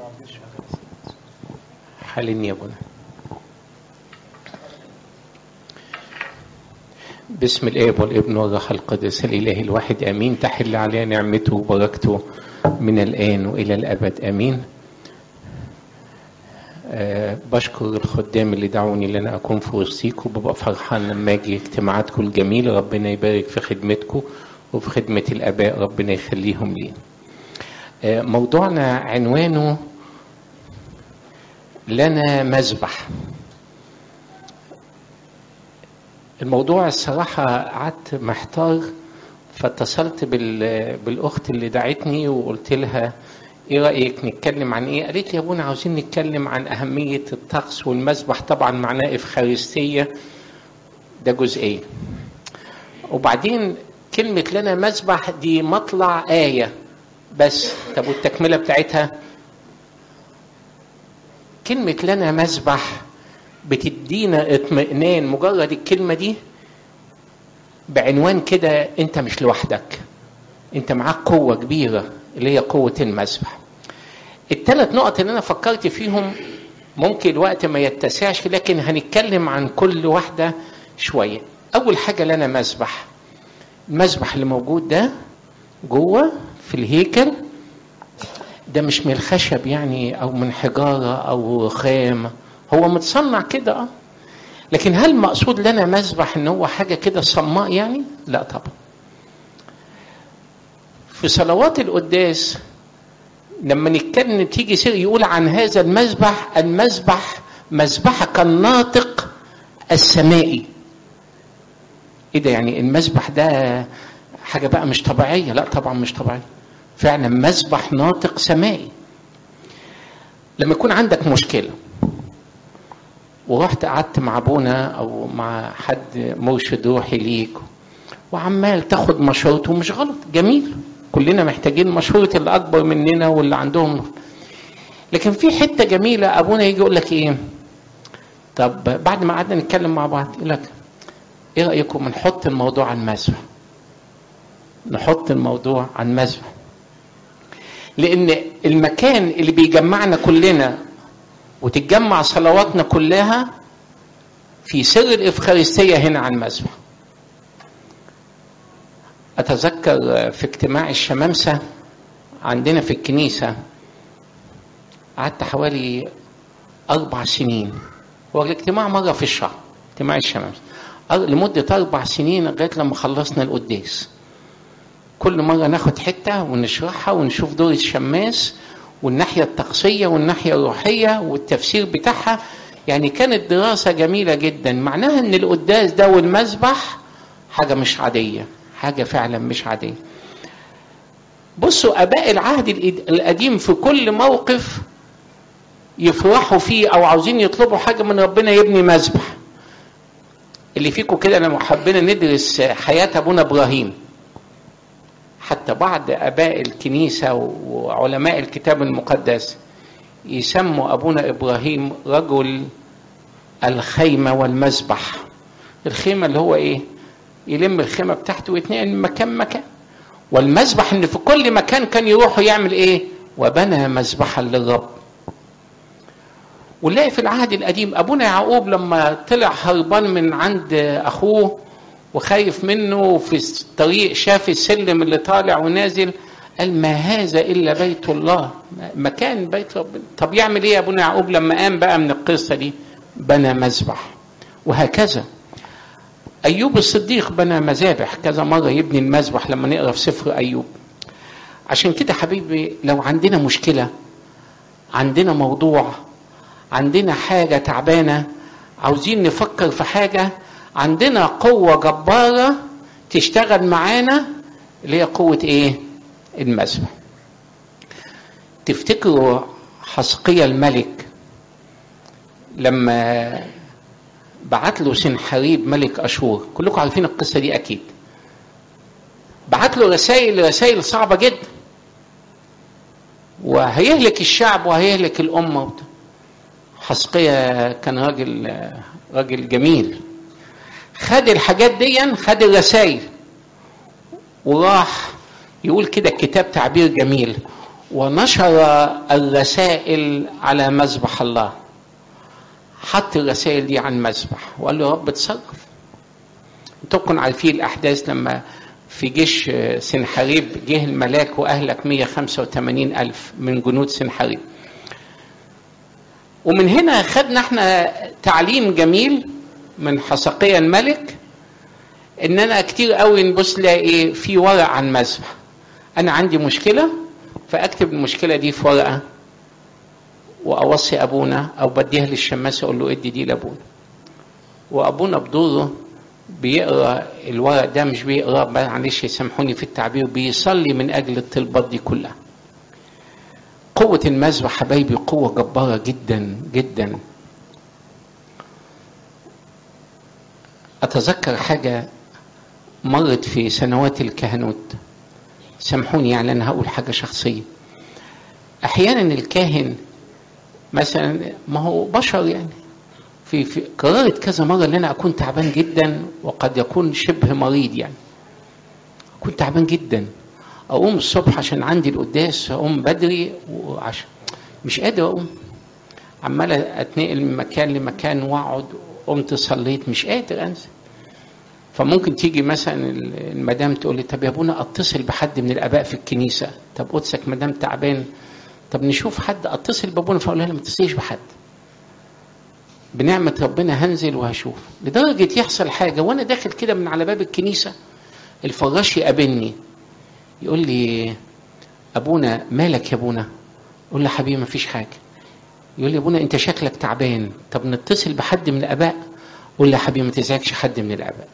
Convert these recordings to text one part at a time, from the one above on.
حالين يا ابونا باسم الاب والابن والروح القدس الاله الواحد امين تحل علينا نعمته وبركته من الان والى الابد امين أه بشكر الخدام اللي دعوني ان انا اكون في وسطيكم وببقى فرحان لما اجي اجتماعاتكم الجميله ربنا يبارك في خدمتكم وفي خدمه الاباء ربنا يخليهم لي أه موضوعنا عنوانه لنا مذبح الموضوع الصراحة قعدت محتار فاتصلت بالأخت اللي دعتني وقلت لها ايه رأيك نتكلم عن ايه قالت لي يا ابونا عاوزين نتكلم عن أهمية الطقس والمذبح طبعا معناه إفخارستية ده جزئية وبعدين كلمة لنا مذبح دي مطلع آية بس طب والتكملة بتاعتها كلمة لنا مذبح بتدينا اطمئنان مجرد الكلمة دي بعنوان كده انت مش لوحدك انت معاك قوة كبيرة اللي هي قوة المذبح الثلاث نقط اللي انا فكرت فيهم ممكن الوقت ما يتسعش لكن هنتكلم عن كل واحدة شوية اول حاجة لنا مذبح المذبح اللي موجود ده جوه في الهيكل ده مش من الخشب يعني او من حجاره او خام هو متصنع كده اه لكن هل مقصود لنا مذبح ان هو حاجه كده صماء يعني لا طبعا في صلوات القداس لما نتكلم تيجي سير يقول عن هذا المذبح المذبح مذبحك الناطق السمائي ايه ده يعني المذبح ده حاجه بقى مش طبيعيه لا طبعا مش طبيعيه فعلا مذبح ناطق سمائي لما يكون عندك مشكلة ورحت قعدت مع ابونا او مع حد مرشد روحي ليك وعمال تاخد مشورته مش غلط جميل كلنا محتاجين مشورة اللي اكبر مننا واللي عندهم لكن في حتة جميلة ابونا يجي يقول لك ايه طب بعد ما قعدنا نتكلم مع بعض يقول لك ايه رأيكم نحط الموضوع على المذبح نحط الموضوع على المذبح لان المكان اللي بيجمعنا كلنا وتتجمع صلواتنا كلها في سر الافخارستيه هنا على المذبح اتذكر في اجتماع الشمامسه عندنا في الكنيسه قعدت حوالي اربع سنين هو الاجتماع مره في الشهر اجتماع الشمامسه لمده اربع سنين لغايه لما خلصنا القداس كل مرة ناخد حتة ونشرحها ونشوف دور الشماس والناحية الطقسية والناحية الروحية والتفسير بتاعها يعني كانت دراسة جميلة جدا معناها ان القداس ده والمذبح حاجة مش عادية حاجة فعلا مش عادية بصوا اباء العهد القديم في كل موقف يفرحوا فيه او عاوزين يطلبوا حاجة من ربنا يبني مذبح اللي فيكم كده لما حبينا ندرس حياة ابونا ابراهيم حتى بعض اباء الكنيسه وعلماء الكتاب المقدس يسموا ابونا ابراهيم رجل الخيمه والمذبح الخيمه اللي هو ايه يلم الخيمه بتاعته ويتنقل من مكان مكان والمذبح ان في كل مكان كان يروح يعمل ايه وبنى مذبحا للرب ونلاقي في العهد القديم ابونا يعقوب لما طلع هربان من عند اخوه وخايف منه في الطريق شاف السلم اللي طالع ونازل قال ما هذا الا بيت الله مكان بيت ربنا طب يعمل ايه ابونا يعقوب لما قام بقى من القصه دي بنى مذبح وهكذا ايوب الصديق بنى مذابح كذا مره يبني المذبح لما نقرا في سفر ايوب عشان كده حبيبي لو عندنا مشكله عندنا موضوع عندنا حاجه تعبانه عاوزين نفكر في حاجه عندنا قوة جبارة تشتغل معانا اللي هي قوة ايه؟ المذبح. تفتكروا حسقية الملك لما بعت له سنحريب ملك اشور، كلكم عارفين القصة دي اكيد. بعت له رسائل رسائل صعبة جدا. وهيهلك الشعب وهيهلك الأمة حسقية كان راجل راجل جميل خد الحاجات دي خد الرسائل وراح يقول كده الكتاب تعبير جميل ونشر الرسائل على مذبح الله حط الرسائل دي على المذبح وقال له يا رب اتصرف انتوا كنتوا عارفين الاحداث لما في جيش سنحريب جه الملاك واهلك 185 الف من جنود سنحريب ومن هنا خدنا احنا تعليم جميل من حسقية الملك ان انا كتير قوي نبص لاقي في ورق عن المذبح انا عندي مشكله فاكتب المشكله دي في ورقه واوصي ابونا او بديها للشماس اقول له ادي دي لابونا وابونا بدوره بيقرا الورق ده مش بيقرا معلش يسامحوني في التعبير بيصلي من اجل الطلبات دي كلها قوة المذبح حبايبي قوة جبارة جدا جدا أتذكر حاجة مرت في سنوات الكهنوت سامحوني يعني أنا هقول حاجة شخصية أحيانا الكاهن مثلا ما هو بشر يعني في, في قررت كذا مرة إن أنا أكون تعبان جدا وقد يكون شبه مريض يعني كنت تعبان جدا اقوم الصبح عشان عندي القداس اقوم بدري وعشان مش قادر اقوم عمال اتنقل من مكان لمكان واقعد قمت صليت مش قادر انزل فممكن تيجي مثلا المدام تقول لي طب يا ابونا اتصل بحد من الاباء في الكنيسه طب قدسك مدام تعبان طب نشوف حد اتصل بابونا فاقول لها ما تتصليش بحد بنعمة ربنا هنزل وهشوف لدرجة يحصل حاجة وأنا داخل كده من على باب الكنيسة الفراش يقابلني يقول لي ابونا مالك يا ابونا اقول له حبيبي ما فيش حاجه يقول لي ابونا انت شكلك تعبان طب نتصل بحد من الاباء اقول له حبيبي ما تزعجش حد من الاباء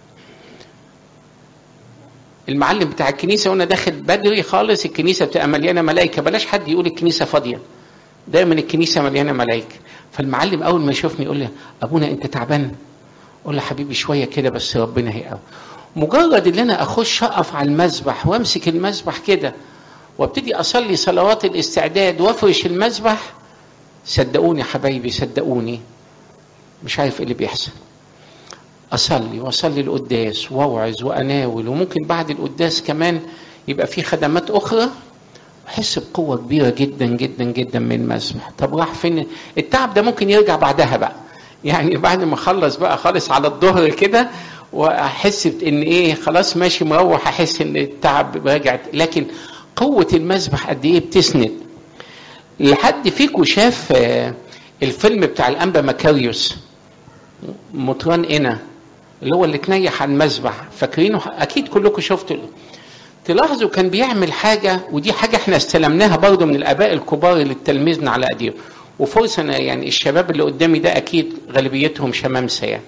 المعلم بتاع الكنيسه وانا داخل بدري خالص الكنيسه بتبقى مليانه ملائكه بلاش حد يقول الكنيسه فاضيه دايما الكنيسه مليانه ملائكه فالمعلم اول ما يشوفني يقول لي ابونا انت تعبان اقول له حبيبي شويه كده بس ربنا هيقوي مجرد ان انا اخش اقف على المذبح وامسك المذبح كده وابتدي اصلي صلوات الاستعداد وافرش المذبح صدقوني حبايبي صدقوني مش عارف ايه اللي بيحصل اصلي واصلي القداس واوعظ واناول وممكن بعد القداس كمان يبقى في خدمات اخرى احس بقوه كبيره جدا جدا جدا من المذبح طب راح فين التعب ده ممكن يرجع بعدها بقى يعني بعد ما اخلص بقى خالص على الظهر كده واحس ان ايه خلاص ماشي مروح احس ان التعب رجعت لكن قوه المذبح قد ايه بتسند لحد فيكم شاف الفيلم بتاع الانبا مكاريوس مطران انا اللي هو اللي تنيح على المذبح فاكرينه اكيد كلكم شفتوا تلاحظوا كان بيعمل حاجه ودي حاجه احنا استلمناها برضه من الاباء الكبار اللي تلميذنا على ايديهم وفرصه يعني الشباب اللي قدامي ده اكيد غالبيتهم شمامسه يعني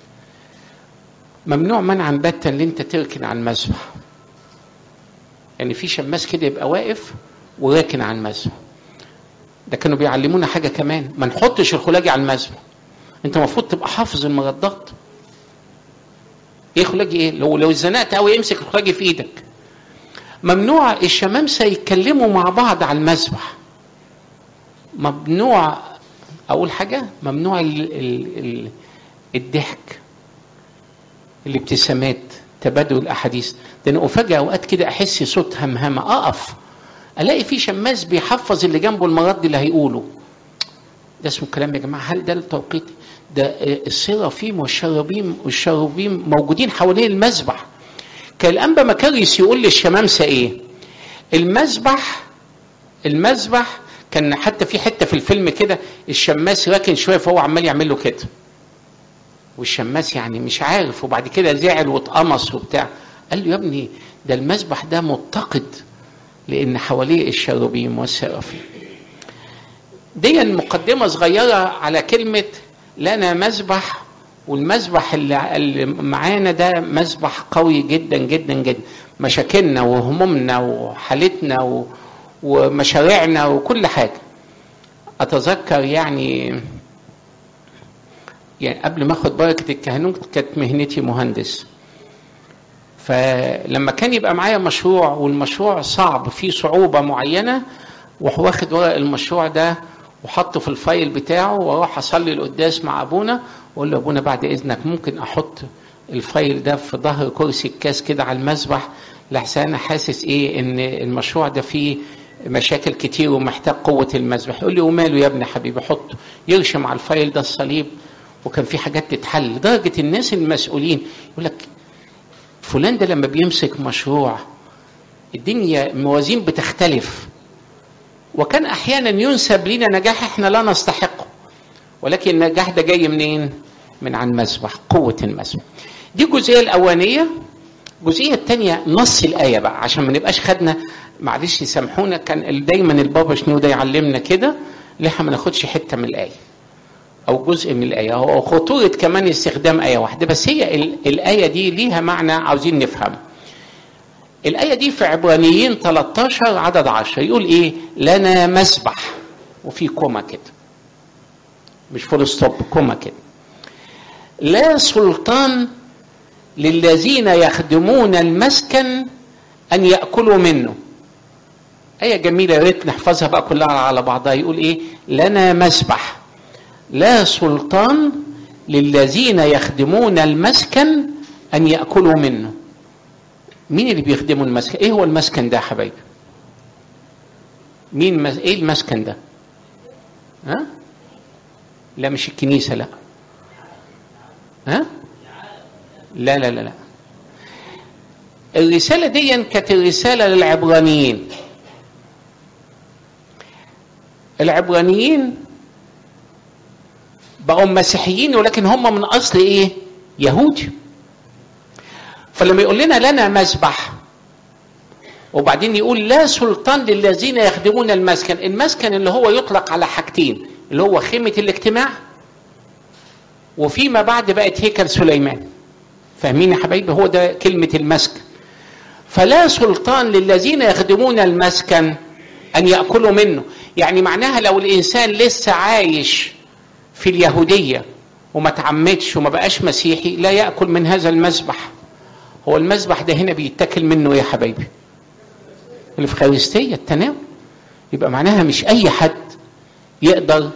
ممنوع منعا باتا ان انت تركن على المذبح يعني في شماس كده يبقى واقف وراكن على المذبح ده كانوا بيعلمونا حاجه كمان ما نحطش الخلاجي على المذبح انت المفروض تبقى حافظ المردات ايه خلاجي ايه لو لو اتزنقت قوي امسك الخلاجي في ايدك ممنوع الشمامسه يتكلموا مع بعض على المذبح ممنوع اول حاجه ممنوع ال ال ال الضحك الابتسامات تبادل الاحاديث ده انا افاجئ اوقات كده احس صوت همهمه اقف الاقي في شماس بيحفظ اللي جنبه المرض اللي هيقوله ده اسمه كلام يا جماعه هل ده التوقيت ده السرافيم والشرابيم والشرابيم موجودين حوالين المذبح كان الانبا مكاريس يقول للشمامسه ايه المذبح المذبح كان حتى في حته في الفيلم كده الشماس راكن شويه فهو عمال يعمل له كده والشماس يعني مش عارف وبعد كده زعل واتقمص وبتاع قال له يا ابني ده المذبح ده متقد لان حواليه الشرابيم والسرافيم دي مقدمه صغيره على كلمه لنا مذبح والمذبح اللي, اللي معانا ده مذبح قوي جدا جدا جدا مشاكلنا وهمومنا وحالتنا و... ومشاريعنا وكل حاجه اتذكر يعني يعني قبل ما اخد بركه الكهنوت كانت مهنتي مهندس فلما كان يبقى معايا مشروع والمشروع صعب فيه صعوبه معينه واخد ورق المشروع ده وحطه في الفايل بتاعه واروح اصلي القداس مع ابونا واقول له ابونا بعد اذنك ممكن احط الفايل ده في ظهر كرسي الكاس كده على المسبح لحسن انا حاسس ايه ان المشروع ده فيه مشاكل كتير ومحتاج قوة المذبح يقول لي وماله يا ابن حبيبي حطه يرشم على الفايل ده الصليب وكان في حاجات تتحل لدرجة الناس المسؤولين يقول لك فلان ده لما بيمسك مشروع الدنيا الموازين بتختلف وكان احيانا ينسب لنا نجاح احنا لا نستحقه ولكن النجاح ده جاي منين من عن المذبح قوة المذبح دي الجزئية الأولانية الجزئية الثانية نص الآية بقى عشان ما نبقاش خدنا معلش سامحونا كان دايما البابا شنو ده يعلمنا كده ليه ما ناخدش حتة من الآية أو جزء من الآية هو خطورة كمان استخدام آية واحدة بس هي الآية دي ليها معنى عاوزين نفهم الآية دي في عبرانيين 13 عدد 10 يقول إيه لنا مسبح وفي كوما كده مش فول ستوب كوما كده لا سلطان للذين يخدمون المسكن ان ياكلوا منه ايه جميله يا ريت نحفظها بقى كلها على بعضها يقول ايه لنا مسبح لا سلطان للذين يخدمون المسكن ان ياكلوا منه مين اللي بيخدموا المسكن ايه هو المسكن ده يا حبايبي مين مس... ايه المسكن ده ها لا مش الكنيسه لا ها لا لا لا لا الرسالة دي كانت الرسالة للعبرانيين العبرانيين بقوا مسيحيين ولكن هم من أصل إيه؟ يهودي فلما يقول لنا لنا مذبح وبعدين يقول لا سلطان للذين يخدمون المسكن المسكن اللي هو يطلق على حاجتين اللي هو خيمة الاجتماع وفيما بعد بقت هيكل سليمان فاهمين يا حبايبي هو ده كلمة المسكن فلا سلطان للذين يخدمون المسكن أن يأكلوا منه يعني معناها لو الإنسان لسه عايش في اليهودية وما تعمدش وما بقاش مسيحي لا يأكل من هذا المذبح هو المذبح ده هنا بيتاكل منه يا حبايبي الإفخارستية التناول يبقى معناها مش أي حد يقدر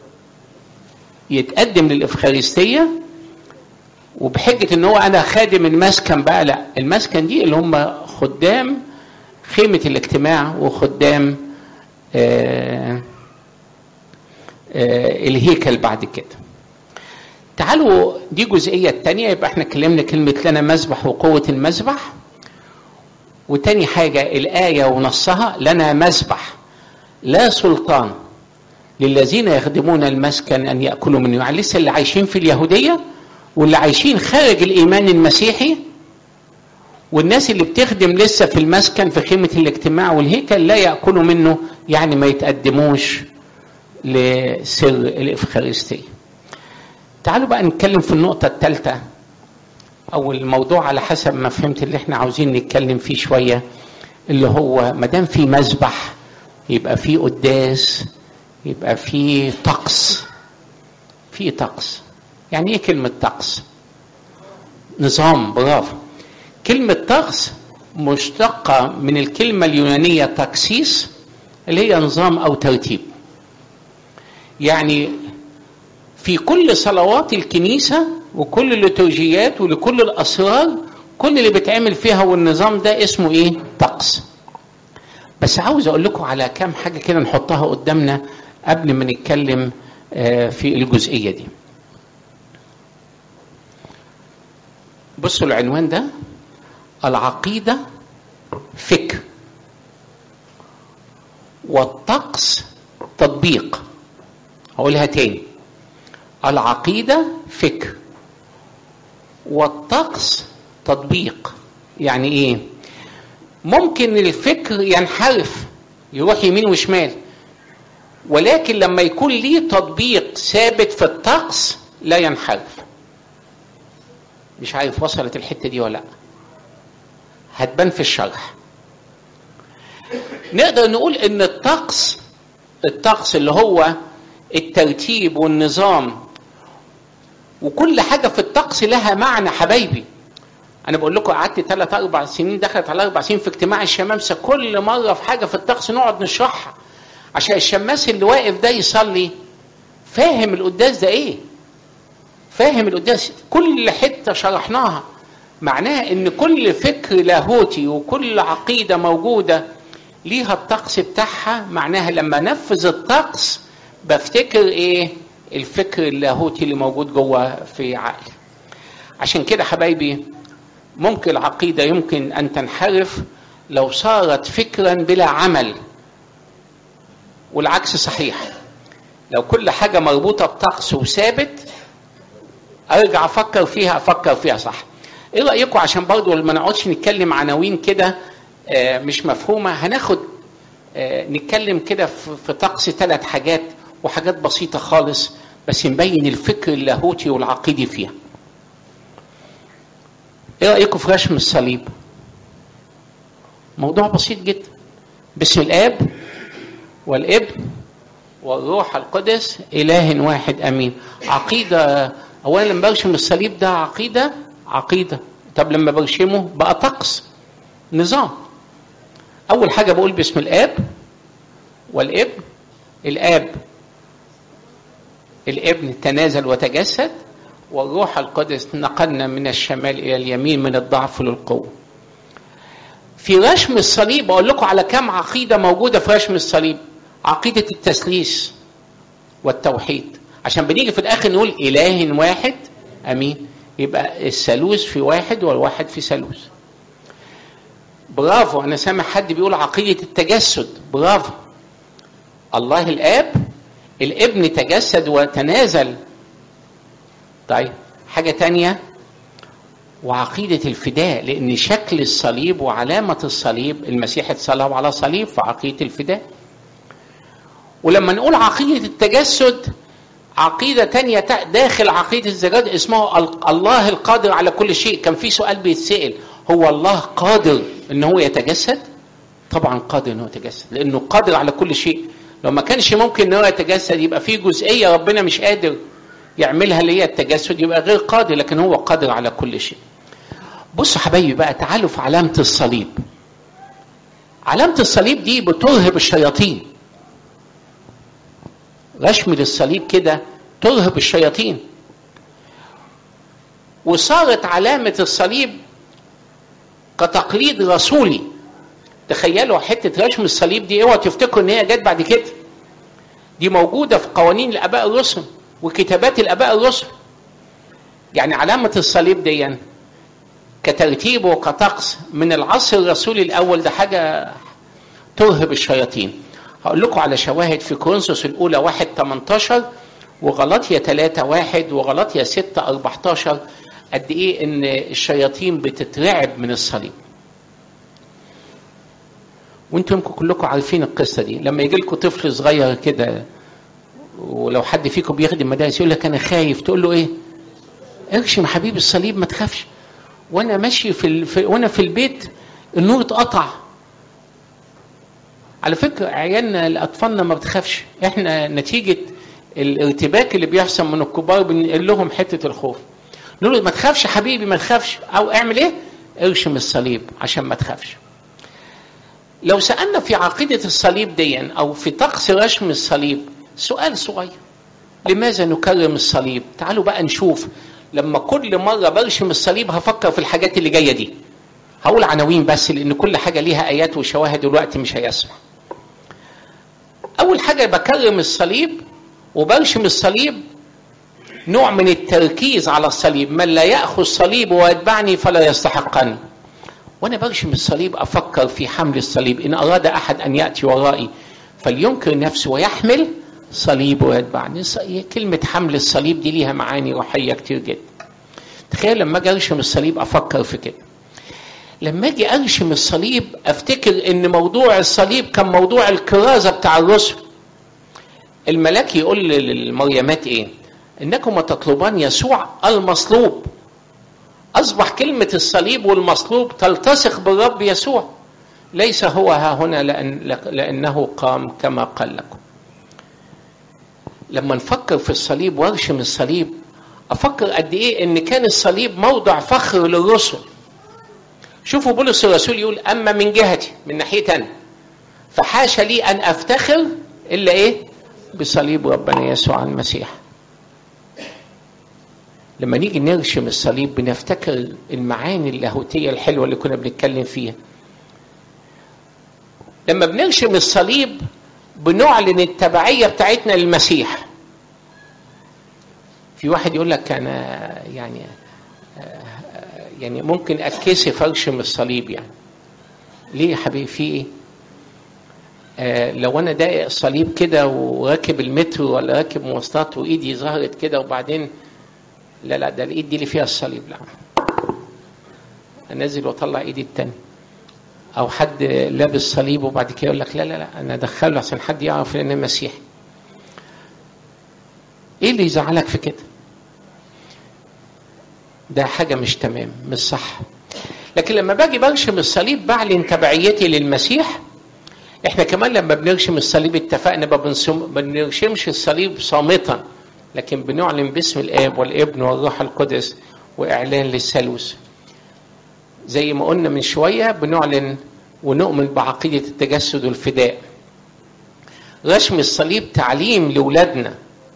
يتقدم للإفخارستية وبحجة ان هو انا خادم المسكن بقى لا المسكن دي اللي هم خدام خيمة الاجتماع وخدام آآ آآ الهيكل بعد كده تعالوا دي جزئية التانية يبقى احنا اتكلمنا كلمة لنا مذبح وقوة المذبح وتاني حاجة الآية ونصها لنا مذبح لا سلطان للذين يخدمون المسكن أن يأكلوا منه يعني لسه اللي عايشين في اليهودية واللي عايشين خارج الإيمان المسيحي والناس اللي بتخدم لسه في المسكن في خيمة الاجتماع والهيكل لا يأكلوا منه يعني ما يتقدموش لسر الإفخارستية تعالوا بقى نتكلم في النقطة الثالثة أو الموضوع على حسب ما فهمت اللي احنا عاوزين نتكلم فيه شوية اللي هو ما دام في مذبح يبقى في قداس يبقى في طقس في طقس يعني ايه كلمة طقس؟ نظام برافو كلمة طقس مشتقة من الكلمة اليونانية تقسيس اللي هي نظام أو ترتيب يعني في كل صلوات الكنيسة وكل الليتورجيات ولكل الأسرار كل اللي بيتعمل فيها والنظام ده اسمه ايه؟ طقس بس عاوز اقول لكم على كام حاجة كده نحطها قدامنا قبل ما نتكلم في الجزئية دي بصوا العنوان ده العقيدة فكر والطقس تطبيق هقولها تاني العقيدة فكر والطقس تطبيق يعني ايه ممكن الفكر ينحرف يروح يمين وشمال ولكن لما يكون ليه تطبيق ثابت في الطقس لا ينحرف مش عارف وصلت الحته دي ولا لا هتبان في الشرح نقدر نقول ان الطقس الطقس اللي هو الترتيب والنظام وكل حاجه في الطقس لها معنى حبايبي انا بقول لكم قعدت ثلاث اربع سنين دخلت على اربع سنين في اجتماع الشمامسه كل مره في حاجه في الطقس نقعد نشرحها عشان الشماس اللي واقف ده يصلي فاهم القداس ده ايه فاهم القداس كل حته شرحناها معناها ان كل فكر لاهوتي وكل عقيده موجوده ليها الطقس بتاعها معناها لما انفذ الطقس بفتكر ايه الفكر اللاهوتي اللي موجود جوه في عقلي عشان كده حبايبي ممكن العقيدة يمكن أن تنحرف لو صارت فكرا بلا عمل والعكس صحيح لو كل حاجة مربوطة بطقس وثابت أرجع أفكر فيها أفكر فيها صح إيه رأيكم عشان برضو ما نقعدش نتكلم عناوين كده مش مفهومة هناخد نتكلم كده في طقس ثلاث حاجات وحاجات بسيطة خالص بس نبين الفكر اللاهوتي والعقيدي فيها ايه رايكم في رسم الصليب موضوع بسيط جدا باسم الاب والابن والروح القدس اله واحد امين عقيده اولا لما برشم الصليب ده عقيده عقيده طب لما برشمه بقى طقس نظام اول حاجه بقول باسم الاب والابن الاب الابن تنازل وتجسد والروح القدس نقلنا من الشمال الى اليمين من الضعف للقوه في رشم الصليب اقول لكم على كم عقيده موجوده في رشم الصليب عقيده التثليث والتوحيد عشان بنيجي في الاخر نقول اله واحد امين يبقى الثالوث في واحد والواحد في ثالوث برافو انا سامع حد بيقول عقيده التجسد برافو الله الاب الابن تجسد وتنازل طيب حاجة تانية وعقيدة الفداء لأن شكل الصليب وعلامة الصليب المسيح اتصلب على صليب في عقيدة الفداء ولما نقول عقيدة التجسد عقيدة تانية داخل عقيدة الزجاج اسمه الله القادر على كل شيء كان في سؤال بيتسأل هو الله قادر ان هو يتجسد طبعا قادر ان هو يتجسد لانه قادر على كل شيء لو ما كانش ممكن ان هو يتجسد يبقى في جزئيه ربنا مش قادر يعملها اللي هي التجسد يبقى غير قادر لكن هو قادر على كل شيء بصوا حبايبي بقى تعالوا في علامة الصليب علامة الصليب دي بترهب الشياطين رشم للصليب كده ترهب الشياطين وصارت علامة الصليب كتقليد رسولي تخيلوا حتة رشم الصليب دي اوعوا تفتكروا ان هي جت بعد كده دي موجودة في قوانين الآباء الرسل وكتابات الاباء الرسل يعني علامه الصليب دي كترتيب وكطقس من العصر الرسولي الاول ده حاجه ترهب الشياطين هقول لكم على شواهد في كورنثوس الاولى 1 18 وغلطية 3 1 وغلطية 6 14 قد ايه ان الشياطين بتترعب من الصليب وانتم يمكن كلكم عارفين القصه دي لما يجي لكم طفل صغير كده ولو حد فيكم بيخدم مدارس يقول لك انا خايف تقول له ايه ارشم حبيبي الصليب ما تخافش وانا ماشي في, ال... في وانا في البيت النور اتقطع على فكره عيالنا اطفالنا ما بتخافش احنا نتيجه الارتباك اللي بيحصل من الكبار بنقول لهم حته الخوف نقول له ما تخافش حبيبي ما تخافش او اعمل ايه ارشم الصليب عشان ما تخافش لو سالنا في عقيده الصليب دي او في طقس رشم الصليب سؤال صغير لماذا نكرم الصليب تعالوا بقى نشوف لما كل مرة برشم الصليب هفكر في الحاجات اللي جاية دي هقول عناوين بس لأن كل حاجة ليها آيات وشواهد والوقت مش هيسمح أول حاجة بكرم الصليب وبرشم الصليب نوع من التركيز على الصليب من لا يأخذ صليب ويتبعني فلا يستحقني وأنا برشم الصليب أفكر في حمل الصليب إن أراد أحد أن يأتي ورائي فلينكر نفسه ويحمل صليب ويتبعني كلمة حمل الصليب دي ليها معاني روحية كتير جدا تخيل لما اجي ارشم الصليب افكر في كده لما اجي ارشم الصليب افتكر ان موضوع الصليب كان موضوع الكرازة بتاع الرسل الملاك يقول للمريمات ايه انكم تطلبان يسوع المصلوب اصبح كلمة الصليب والمصلوب تلتصق بالرب يسوع ليس هو ها هنا لأن لأنه قام كما قال لكم لما نفكر في الصليب وارشم الصليب افكر قد ايه ان كان الصليب موضع فخر للرسل شوفوا بولس الرسول يقول اما من جهتي من ناحيه انا فحاشا لي ان افتخر الا ايه بصليب ربنا يسوع المسيح لما نيجي نرشم الصليب بنفتكر المعاني اللاهوتيه الحلوه اللي كنا بنتكلم فيها لما بنرسم الصليب بنعلن التبعيه بتاعتنا للمسيح في واحد يقول لك انا يعني يعني ممكن اتكسف ارسم الصليب يعني ليه يا حبيبي في ايه آه لو انا دايق الصليب كده وراكب المترو ولا راكب مواصلات وايدي ظهرت كده وبعدين لا لا ده الايد دي اللي فيها الصليب لا انزل واطلع ايدي التانية او حد لابس صليب وبعد كده يقول لك لا لا لا انا ادخله عشان حد يعرف ان انا مسيحي ايه اللي يزعلك في كده ده حاجة مش تمام مش صح لكن لما باجي برشم الصليب بعلن تبعيتي للمسيح احنا كمان لما بنرشم الصليب اتفقنا ما بنرشمش الصليب صامتا لكن بنعلن باسم الاب والابن والروح القدس واعلان للثالوث زي ما قلنا من شويه بنعلن ونؤمن بعقيده التجسد والفداء رسم الصليب تعليم لاولادنا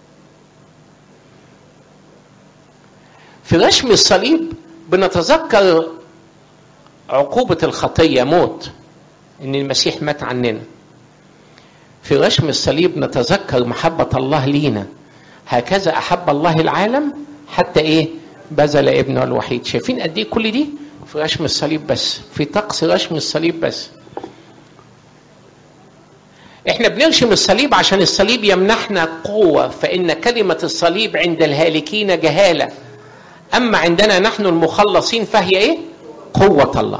في رسم الصليب بنتذكر عقوبة الخطية موت إن المسيح مات عننا في رسم الصليب نتذكر محبة الله لينا هكذا أحب الله العالم حتى إيه بذل ابنه الوحيد شايفين قد إيه كل دي في رسم الصليب بس في طقس رسم الصليب بس احنا بنرسم الصليب عشان الصليب يمنحنا قوة فإن كلمة الصليب عند الهالكين جهالة أما عندنا نحن المخلصين فهي إيه؟ قوة الله.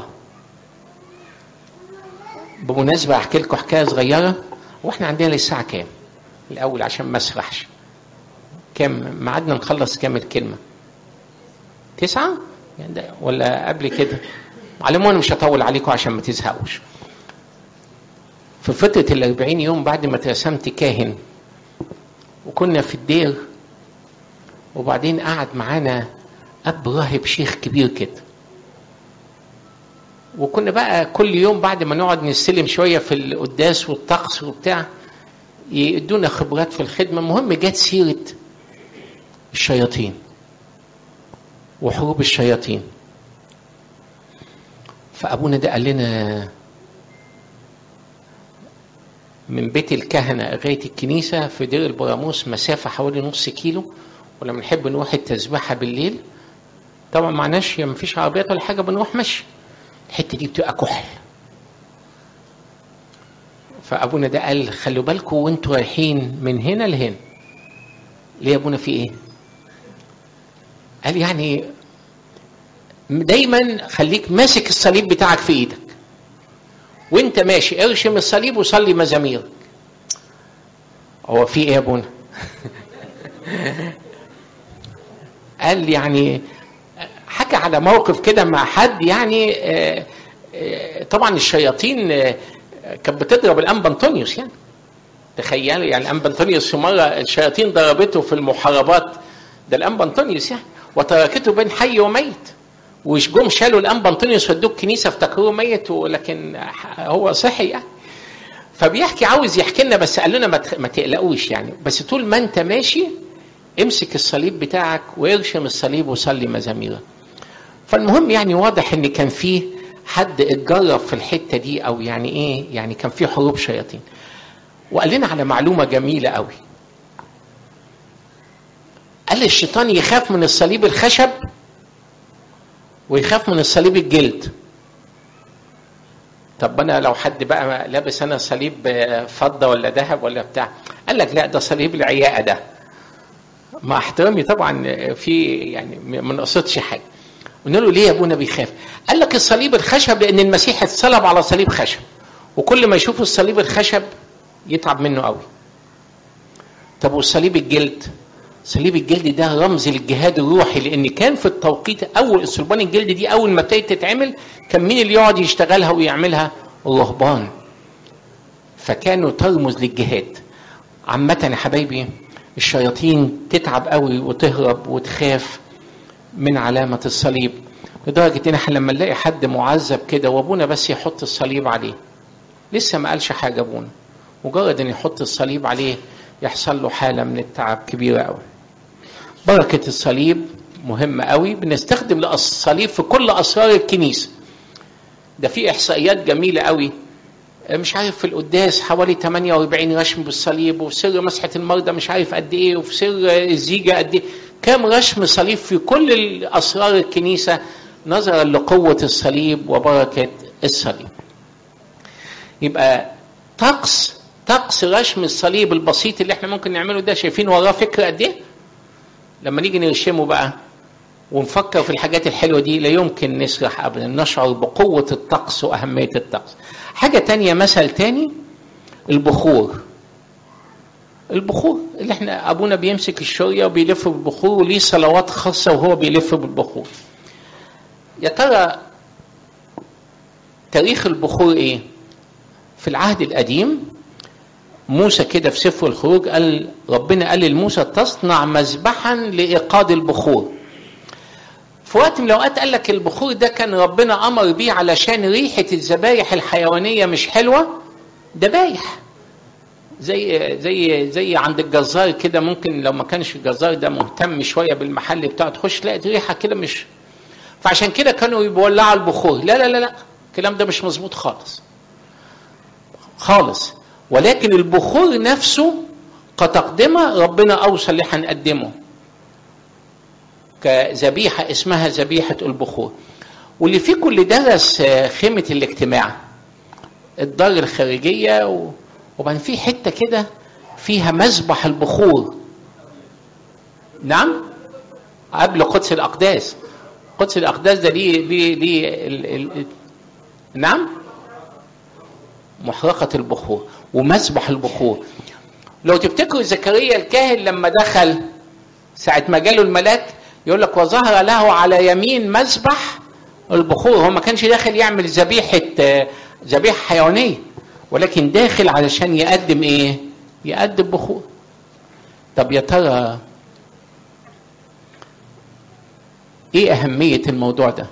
بمناسبة أحكي لكم حكاية صغيرة وإحنا عندنا الساعة كام؟ الأول عشان ما أسرحش. كام؟ ميعادنا نخلص كام الكلمة؟ تسعة؟ يعني ده ولا قبل كده؟ على العموم أنا مش هطول عليكم عشان ما تزهقوش. في فترة الأربعين يوم بعد ما اترسمت كاهن وكنا في الدير وبعدين قعد معانا اب راهب شيخ كبير كده وكنا بقى كل يوم بعد ما نقعد نستلم شويه في القداس والطقس وبتاع يدونا خبرات في الخدمه المهم جت سيره الشياطين وحروب الشياطين فابونا ده قال لنا من بيت الكهنه لغايه الكنيسه في دير البراموس مسافه حوالي نص كيلو ولما نحب نروح التسبيحه بالليل طبعا معناش ما فيش عربيات ولا حاجه بنروح مشي الحته دي بتبقى كحل فابونا ده قال خلوا بالكم وانتوا رايحين من هنا لهنا ليه يا ابونا في ايه قال يعني دايما خليك ماسك الصليب بتاعك في ايدك وانت ماشي ارشم الصليب وصلي مزامير هو في ايه يا ابونا قال يعني حكى على موقف كده مع حد يعني طبعا الشياطين كانت بتضرب الانبا انطونيوس يعني تخيلوا يعني الانبا انطونيوس في مره الشياطين ضربته في المحاربات ده الانبا انطونيوس يعني وتركته بين حي وميت وش جم شالوا الانبا انطونيوس ودوه الكنيسه افتكروه ميت ولكن هو صحي يعني فبيحكي عاوز يحكي لنا بس قال لنا ما تقلقوش يعني بس طول ما انت ماشي امسك الصليب بتاعك وارشم الصليب وصلي مزاميرك فالمهم يعني واضح ان كان فيه حد اتجرب في الحته دي او يعني ايه يعني كان في حروب شياطين وقال لنا على معلومه جميله قوي قال الشيطان يخاف من الصليب الخشب ويخاف من الصليب الجلد طب انا لو حد بقى لابس انا صليب فضه ولا ذهب ولا بتاع قال لك لا ده صليب العياقه ده مع احترامي طبعا في يعني ما نقصدش حاجه قلنا له ليه يا ابونا بيخاف قال لك الصليب الخشب لان المسيح اتصلب على صليب خشب وكل ما يشوف الصليب الخشب يتعب منه قوي طب والصليب الجلد صليب الجلد ده رمز للجهاد الروحي لان كان في التوقيت اول صلبان الجلد دي اول ما ابتدت تتعمل كان مين اللي يقعد يشتغلها ويعملها الرهبان فكانوا ترمز للجهاد عامة يا حبايبي الشياطين تتعب قوي وتهرب وتخاف من علامة الصليب لدرجة ان احنا لما نلاقي حد معذب كده وابونا بس يحط الصليب عليه لسه ما قالش حاجة ابونا مجرد ان يحط الصليب عليه يحصل له حالة من التعب كبيرة قوي بركة الصليب مهمة قوي بنستخدم الصليب في كل أسرار الكنيسة ده في إحصائيات جميلة قوي مش عارف في القداس حوالي 48 رشم بالصليب وفي سر مسحة المرضى مش عارف قد ايه وفي سر الزيجة قد ايه كم رشم صليب في كل أسرار الكنيسة نظرا لقوة الصليب وبركة الصليب يبقى طقس طقس رشم الصليب البسيط اللي احنا ممكن نعمله ده شايفين وراه فكرة قد ايه لما نيجي نرشمه بقى ونفكر في الحاجات الحلوة دي لا يمكن نسرح أبدا نشعر بقوة الطقس وأهمية الطقس حاجة تانية مثل تاني البخور البخور اللي احنا أبونا بيمسك الشورية وبيلف بالبخور وليه صلوات خاصة وهو بيلف بالبخور يا ترى تاريخ البخور ايه في العهد القديم موسى كده في سفر الخروج قال ربنا قال لموسى تصنع مذبحا لإيقاد البخور في وقت من الاوقات قال لك البخور ده كان ربنا امر بيه علشان ريحه الذبايح الحيوانيه مش حلوه ذبايح زي زي زي عند الجزار كده ممكن لو ما كانش الجزار ده مهتم شويه بالمحل بتاعه تخش تلاقي ريحه كده مش فعشان كده كانوا بيولعوا البخور لا لا لا لا الكلام ده مش مظبوط خالص خالص ولكن البخور نفسه كتقدمه ربنا اوصى اللي هنقدمه كذبيحة اسمها ذبيحة البخور واللي فيكم اللي درس خيمة الاجتماع الدار الخارجية وبعدين في حتة كده فيها مذبح البخور نعم قبل قدس الأقداس قدس الأقداس ده ليه ليه ليه ال ال نعم محرقة البخور ومذبح البخور لو تفتكروا زكريا الكاهن لما دخل ساعة ما جاله الملاك يقول لك وظهر له على يمين مذبح البخور هو ما كانش داخل يعمل ذبيحة ذبيحة حيوانية ولكن داخل علشان يقدم ايه؟ يقدم بخور طب يا ترى ايه أهمية الموضوع ده؟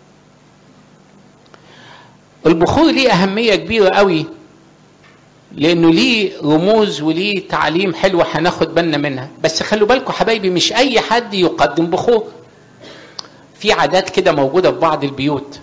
البخور ليه أهمية كبيرة قوي لانه ليه رموز وليه تعاليم حلوه هناخد بالنا منها بس خلوا بالكم حبايبي مش اي حد يقدم بخور في عادات كده موجوده في بعض البيوت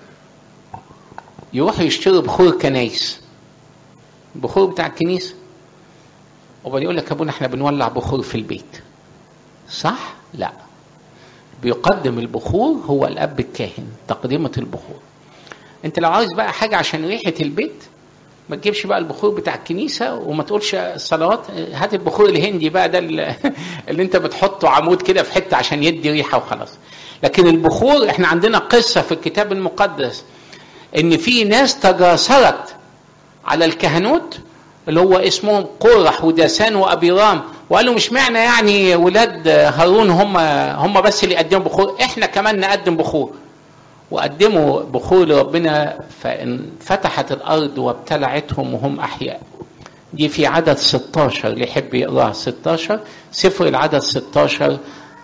يروحوا يشتروا بخور كنايس البخور بتاع الكنيسه وبعدين يقول لك ابونا احنا بنولع بخور في البيت صح لا بيقدم البخور هو الاب الكاهن تقدمه البخور انت لو عاوز بقى حاجه عشان ريحه البيت ما تجيبش بقى البخور بتاع الكنيسه وما تقولش الصلوات هات البخور الهندي بقى ده اللي انت بتحطه عمود كده في حته عشان يدي ريحه وخلاص لكن البخور احنا عندنا قصه في الكتاب المقدس ان في ناس تجاسرت على الكهنوت اللي هو اسمهم قورح وداسان وابيرام وقالوا مش معنى يعني ولاد هارون هم هم بس اللي يقدموا بخور احنا كمان نقدم بخور وقدموا بخور لربنا فانفتحت الارض وابتلعتهم وهم احياء دي في عدد 16 اللي يحب يقراها 16 سفر العدد 16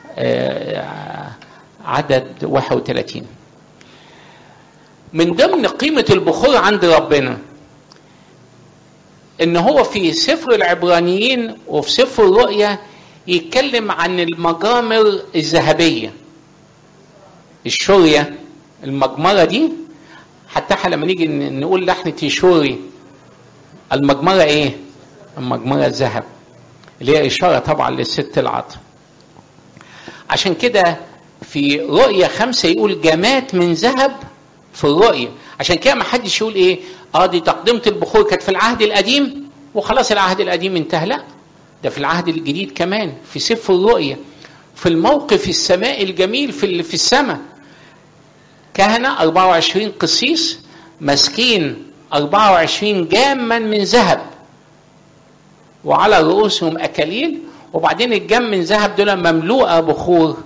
عدد 31 من ضمن قيمة البخور عند ربنا ان هو في سفر العبرانيين وفي سفر الرؤيا يتكلم عن المجامر الذهبية الشورية المجمرة دي حتى لما نيجي نقول لحن تيشوري المجمرة ايه؟ المجمرة الذهب اللي هي إشارة طبعا للست العطر عشان كده في رؤية خمسة يقول جمات من ذهب في الرؤية عشان كده ما حدش يقول ايه اه دي تقدمة البخور كانت في العهد القديم وخلاص العهد القديم انتهى لا ده في العهد الجديد كمان في سفر الرؤية في الموقف السماء الجميل في في السماء كهنة 24 قسيس ماسكين 24 جاما من ذهب وعلى رؤوسهم أكاليل وبعدين الجم من ذهب دول مملوءة بخور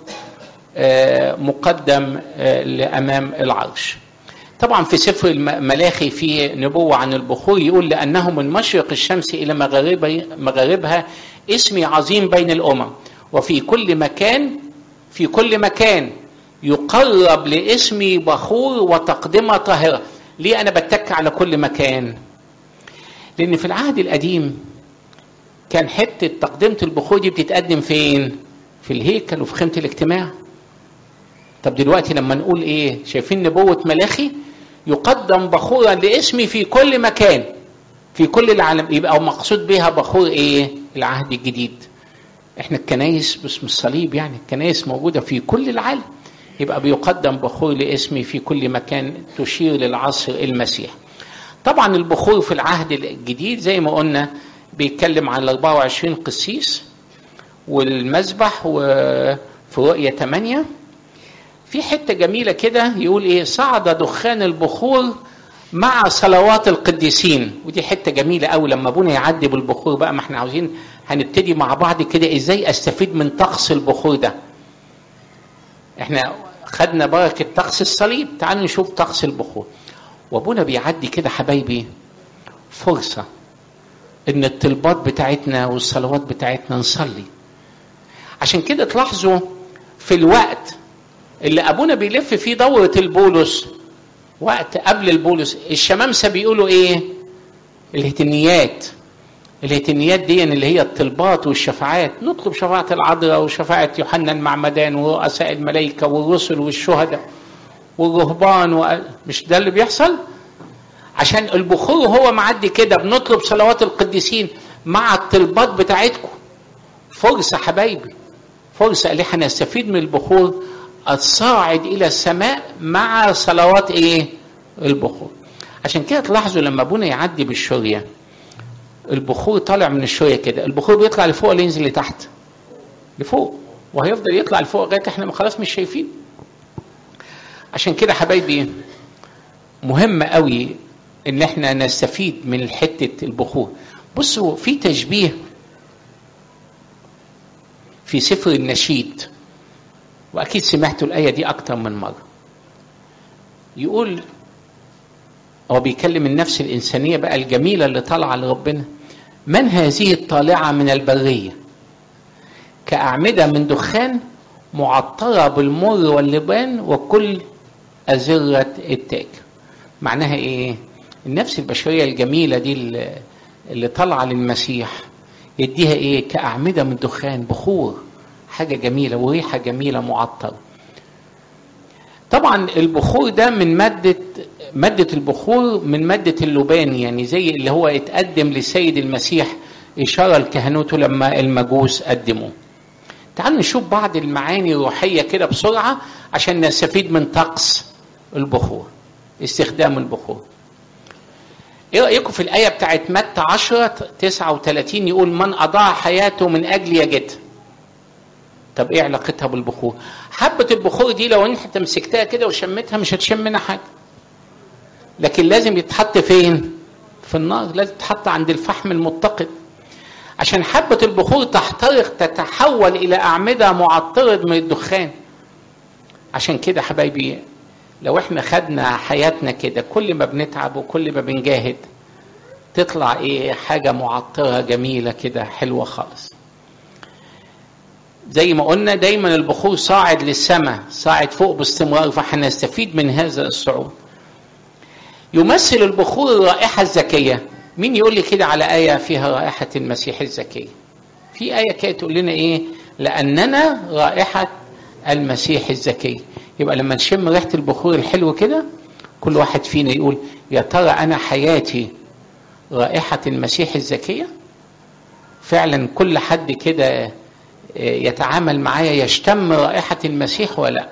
مقدم لأمام العرش طبعا في سفر الملاخي في نبوة عن البخور يقول لأنه من مشرق الشمس إلى مغاربها اسمي عظيم بين الأمم وفي كل مكان في كل مكان يقرب لاسمي بخور وتقدمة طاهرة ليه أنا بتك على كل مكان لأن في العهد القديم كان حتة تقدمة البخور دي بتتقدم فين في الهيكل وفي خيمة الاجتماع طب دلوقتي لما نقول ايه شايفين نبوة ملاخي يقدم بخورا لاسمي في كل مكان في كل العالم يبقى مقصود بها بخور ايه العهد الجديد احنا الكنايس باسم الصليب يعني الكنايس موجودة في كل العالم يبقى بيقدم بخور لاسمي في كل مكان تشير للعصر المسيح طبعا البخور في العهد الجديد زي ما قلنا بيتكلم عن ال 24 قسيس والمذبح وفي رؤية 8 في حتة جميلة كده يقول ايه صعد دخان البخور مع صلوات القديسين ودي حتة جميلة قوي لما ابونا يعدي بالبخور بقى ما احنا عاوزين هنبتدي مع بعض كده ازاي استفيد من طقس البخور ده احنا خدنا بركة طقس الصليب تعالوا نشوف طقس البخور وابونا بيعدي كده حبايبي فرصة ان الطلبات بتاعتنا والصلوات بتاعتنا نصلي عشان كده تلاحظوا في الوقت اللي ابونا بيلف فيه دورة البولس وقت قبل البولس الشمامسة بيقولوا ايه الهتنيات الهتنيات دي اللي هي الطلبات والشفاعات نطلب شفاعة العذراء وشفاعة يوحنا المعمدان ورؤساء الملائكة والرسل والشهداء والرهبان و... مش ده اللي بيحصل عشان البخور هو معدي كده بنطلب صلوات القديسين مع الطلبات بتاعتكم فرصة حبايبي فرصة اللي احنا نستفيد من البخور الصاعد إلى السماء مع صلوات إيه؟ البخور عشان كده تلاحظوا لما أبونا يعدي بالشورية البخور طالع من الشورية كده البخور بيطلع لفوق ولا ينزل لتحت لفوق وهيفضل يطلع لفوق لغاية احنا خلاص مش شايفين عشان كده حبايبي مهم قوي ان احنا نستفيد من حتة البخور بصوا في تشبيه في سفر النشيد واكيد سمعتوا الايه دي اكتر من مره يقول هو بيكلم النفس الانسانيه بقى الجميله اللي طالعه لربنا من هذه الطالعه من البريه كاعمده من دخان معطره بالمر واللبان وكل ازره التاج معناها ايه النفس البشريه الجميله دي اللي, اللي طالعه للمسيح يديها ايه كاعمده من دخان بخور حاجه جميله وريحه جميله معطره طبعا البخور ده من ماده ماده البخور من ماده اللبان يعني زي اللي هو اتقدم لسيد المسيح اشاره لكهنوته لما المجوس قدموه تعالوا نشوف بعض المعاني الروحيه كده بسرعه عشان نستفيد من طقس البخور استخدام البخور ايه رايكم في الايه بتاعت متى 10 39 يقول من اضاع حياته من اجل يجدها طب ايه علاقتها بالبخور حبة البخور دي لو انت مسكتها كده وشمتها مش هتشم منها حاجة لكن لازم يتحط فين في النار لازم تتحط عند الفحم المتقد عشان حبة البخور تحترق تتحول إلى أعمدة معطرة من الدخان عشان كده حبايبي لو احنا خدنا حياتنا كده كل ما بنتعب وكل ما بنجاهد تطلع ايه حاجة معطرة جميلة كده حلوة خالص زي ما قلنا دايما البخور صاعد للسماء صاعد فوق باستمرار فهنستفيد من هذا الصعود يمثل البخور الرائحة الزكية مين يقول لي كده على آية فيها رائحة المسيح الزكية في آية كده تقول لنا إيه لأننا رائحة المسيح الزكي يبقى لما نشم ريحة البخور الحلو كده كل واحد فينا يقول يا ترى أنا حياتي رائحة المسيح الزكية فعلا كل حد كده يتعامل معايا يشتم رائحة المسيح ولا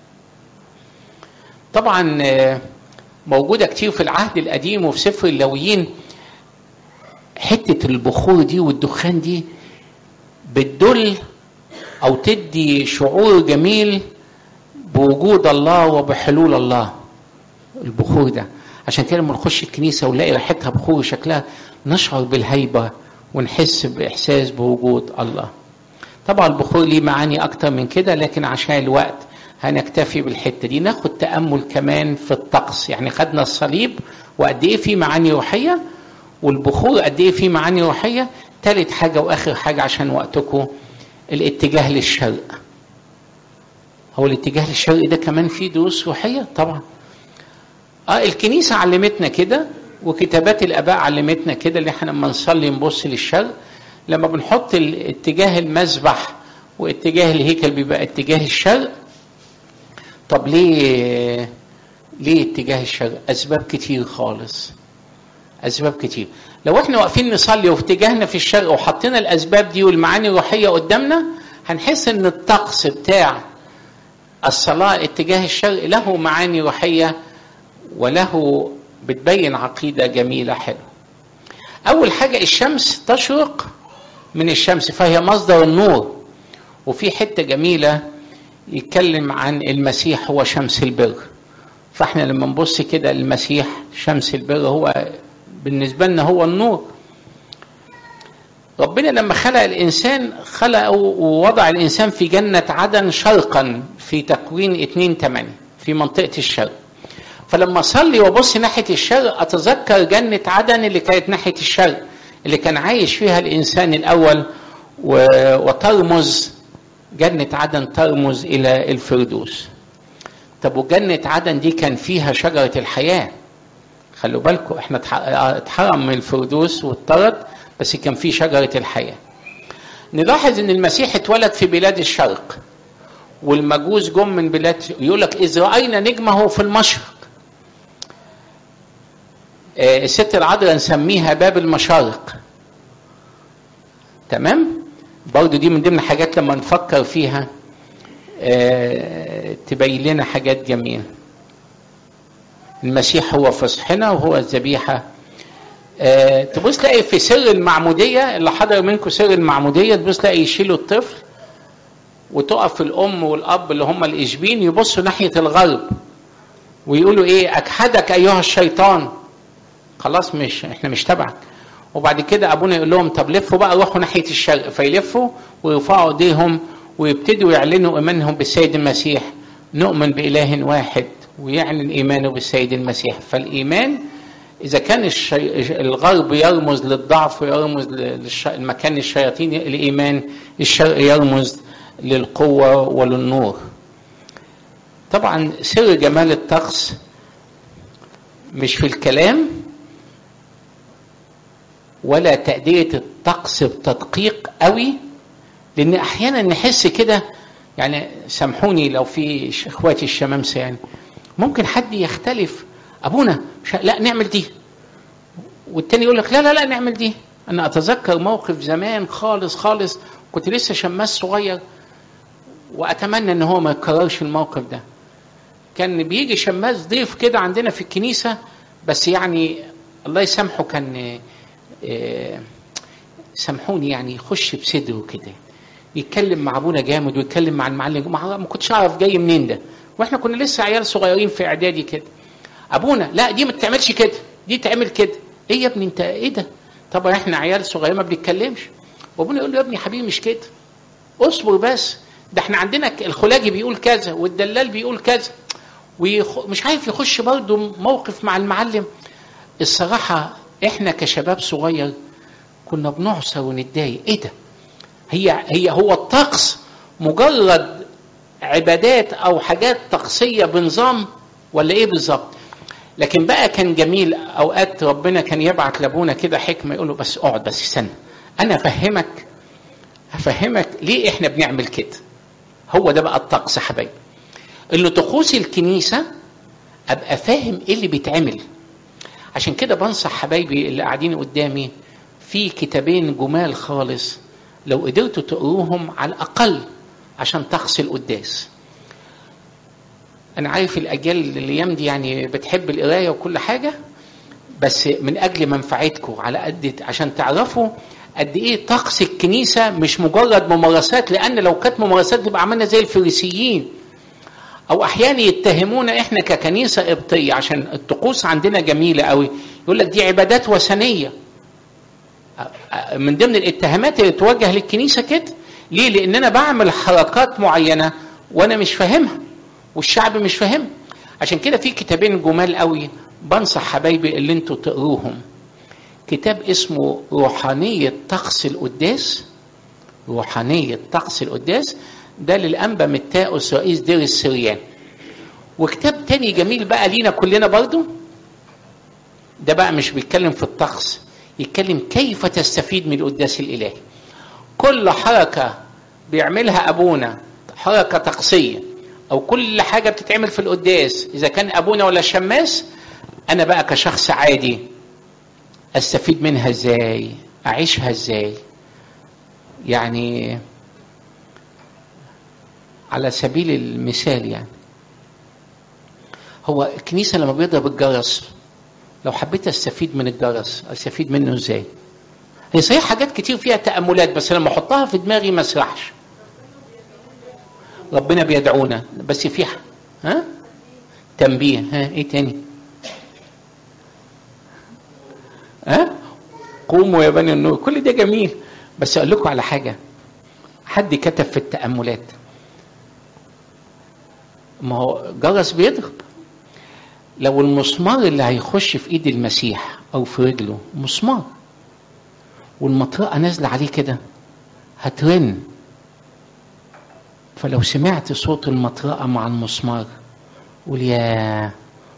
طبعا موجودة كتير في العهد القديم وفي سفر اللويين حتة البخور دي والدخان دي بتدل أو تدي شعور جميل بوجود الله وبحلول الله البخور ده عشان كده لما نخش الكنيسة ونلاقي ريحتها بخور وشكلها نشعر بالهيبة ونحس بإحساس بوجود الله طبعا البخور ليه معاني أكتر من كده لكن عشان الوقت هنكتفي بالحتة دي ناخد تأمل كمان في الطقس يعني خدنا الصليب وقد إيه في معاني روحية والبخور قد إيه في معاني روحية تالت حاجة وآخر حاجة عشان وقتكم الاتجاه للشرق هو الاتجاه للشرق ده كمان فيه دروس روحية طبعا اه الكنيسة علمتنا كده وكتابات الآباء علمتنا كده اللي احنا لما نصلي نبص للشرق لما بنحط اتجاه المذبح واتجاه الهيكل بيبقى اتجاه الشرق طب ليه ليه اتجاه الشرق اسباب كتير خالص اسباب كتير لو احنا واقفين نصلي واتجاهنا في الشرق وحطينا الاسباب دي والمعاني الروحيه قدامنا هنحس ان الطقس بتاع الصلاه اتجاه الشرق له معاني روحيه وله بتبين عقيده جميله حلوه اول حاجه الشمس تشرق من الشمس فهي مصدر النور وفي حته جميله يتكلم عن المسيح هو شمس البر فاحنا لما نبص كده المسيح شمس البر هو بالنسبه لنا هو النور ربنا لما خلق الانسان خلقه ووضع الانسان في جنه عدن شرقا في تكوين 2 8 في منطقه الشرق فلما اصلي وابص ناحيه الشرق اتذكر جنه عدن اللي كانت ناحيه الشرق اللي كان عايش فيها الانسان الاول وترمز جنه عدن ترمز الى الفردوس طب وجنه عدن دي كان فيها شجره الحياه خلوا بالكم احنا اتحرم من الفردوس واتطرد بس كان في شجره الحياه نلاحظ ان المسيح اتولد في بلاد الشرق والمجوس جم من بلاد يقول لك اذ راينا نجمه في المشرق الست العذراء نسميها باب المشارق تمام برضو دي من ضمن حاجات لما نفكر فيها تبين لنا حاجات جميلة المسيح هو فصحنا وهو الذبيحة تبص تلاقي في سر المعمودية اللي حضر منكم سر المعمودية تبص تلاقي يشيلوا الطفل وتقف الأم والأب اللي هم الإشبين يبصوا ناحية الغرب ويقولوا إيه أكحدك أيها الشيطان خلاص مش احنا مش تبعك وبعد كده ابونا يقول لهم طب لفوا بقى روحوا ناحيه الشرق فيلفوا ويرفعوا ايديهم ويبتدوا يعلنوا ايمانهم بالسيد المسيح نؤمن باله واحد ويعلن ايمانه بالسيد المسيح فالايمان اذا كان الشي... الغرب يرمز للضعف ويرمز للمكان الشياطين الايمان الشرق يرمز للقوه وللنور طبعا سر جمال الطقس مش في الكلام ولا تأدية الطقس بتدقيق قوي لأن أحيانا نحس كده يعني سامحوني لو في إخواتي الشمامسة يعني ممكن حد يختلف أبونا مش لا نعمل دي والتاني يقول لك لا لا لا نعمل دي أنا أتذكر موقف زمان خالص خالص كنت لسه شماس صغير وأتمنى إن هو ما يكررش الموقف ده كان بيجي شماس ضيف كده عندنا في الكنيسة بس يعني الله يسامحه كان سامحوني يعني يخش بصدره كده يتكلم مع ابونا جامد ويتكلم مع المعلم ما كنتش اعرف جاي منين ده واحنا كنا لسه عيال صغيرين في اعدادي كده ابونا لا دي ما تتعملش كده دي تعمل كده ايه يا ابني انت ايه ده طبعا احنا عيال صغيرين ما بنتكلمش وابونا يقول له يا ابني حبيبي مش كده اصبر بس ده احنا عندنا الخلاجي بيقول كذا والدلال بيقول كذا ومش عارف يخش برضه موقف مع المعلم الصراحه احنا كشباب صغير كنا بنعصر ونتضايق ايه ده هي هي هو الطقس مجرد عبادات او حاجات طقسيه بنظام ولا ايه بالظبط لكن بقى كان جميل اوقات ربنا كان يبعت لابونا كده حكمه يقول له بس اقعد بس استنى انا افهمك افهمك ليه احنا بنعمل كده هو ده بقى الطقس حبايبي انه طقوس الكنيسه ابقى فاهم ايه اللي بيتعمل عشان كده بنصح حبايبي اللي قاعدين قدامي في كتابين جمال خالص لو قدرتوا تقروهم على الاقل عشان تغسل القداس انا عارف الاجيال الايام دي يعني بتحب القرايه وكل حاجه بس من اجل منفعتكم على قد عشان تعرفوا قد ايه طقس الكنيسه مش مجرد ممارسات لان لو كانت ممارسات تبقى عملنا زي الفريسيين او احيانا يتهمونا احنا ككنيسه قبطيه عشان الطقوس عندنا جميله قوي يقول لك دي عبادات وثنيه من ضمن الاتهامات اللي توجه للكنيسه كده ليه لان انا بعمل حركات معينه وانا مش فاهمها والشعب مش فاهمها عشان كده في كتابين جمال قوي بنصح حبايبي اللي انتوا تقروهم كتاب اسمه روحانية طقس القداس روحانية طقس القداس ده للأنبا متاؤس رئيس دير السريان وكتاب تاني جميل بقى لينا كلنا برضو ده بقى مش بيتكلم في الطقس يتكلم كيف تستفيد من القداس الإلهي كل حركة بيعملها أبونا حركة طقسية او كل حاجه بتتعمل في القداس اذا كان ابونا ولا الشماس انا بقى كشخص عادي استفيد منها ازاي اعيشها ازاي يعني على سبيل المثال يعني هو الكنيسه لما بيضرب الجرس لو حبيت استفيد من الجرس استفيد منه ازاي هي صحيح حاجات كتير فيها تاملات بس لما احطها في دماغي ما اسرحش ربنا بيدعونا بس في ح- ها تنبيه ها ايه تاني ها قوموا يا بني النور كل ده جميل بس اقول لكم على حاجه حد كتب في التاملات ما هو جرس بيضرب لو المسمار اللي هيخش في ايد المسيح او في رجله مسمار والمطرقه نازله عليه كده هترن فلو سمعت صوت المطرقه مع المسمار قول يا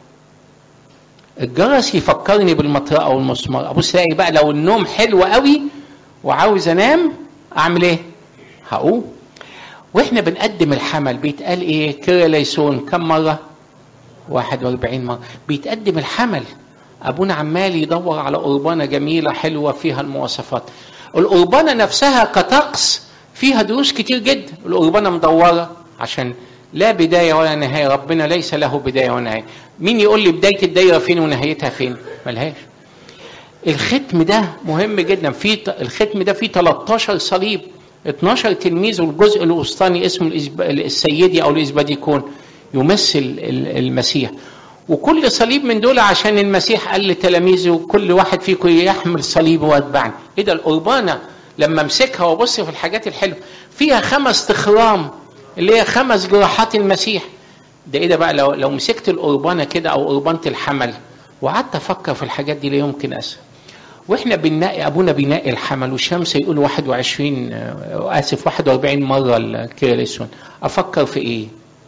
الجرس يفكرني بالمطرقه والمسمار ابص الاقي بقى لو النوم حلو قوي وعاوز انام اعمل ايه هقوم واحنا بنقدم الحمل بيتقال ايه كيرا ليسون كم مره 41 مرة بيتقدم الحمل أبونا عمال يدور على قربانة جميلة حلوة فيها المواصفات القربانة نفسها كطقس فيها دروس كتير جدا القربانة مدورة عشان لا بداية ولا نهاية ربنا ليس له بداية ونهاية مين يقول لي بداية الدايرة فين ونهايتها فين ملهاش الختم ده مهم جدا في الختم ده فيه 13 صليب 12 تلميذ والجزء الوسطاني اسمه الإسب- السيدي او الاسباديكون يمثل ال- المسيح وكل صليب من دول عشان المسيح قال لتلاميذه كل واحد فيكم يحمل صليبه واتبعني ايه ده القربانه لما امسكها وابص في الحاجات الحلوه فيها خمس تخرام اللي هي خمس جراحات المسيح ده ايه ده بقى لو لو مسكت القربانه كده او قربانه الحمل وقعدت افكر في الحاجات دي لا يمكن اسف واحنا بننقي ابونا بينقي الحمل والشمس يقول 21 آه، اسف 41 مره الكيرلسون افكر في ايه؟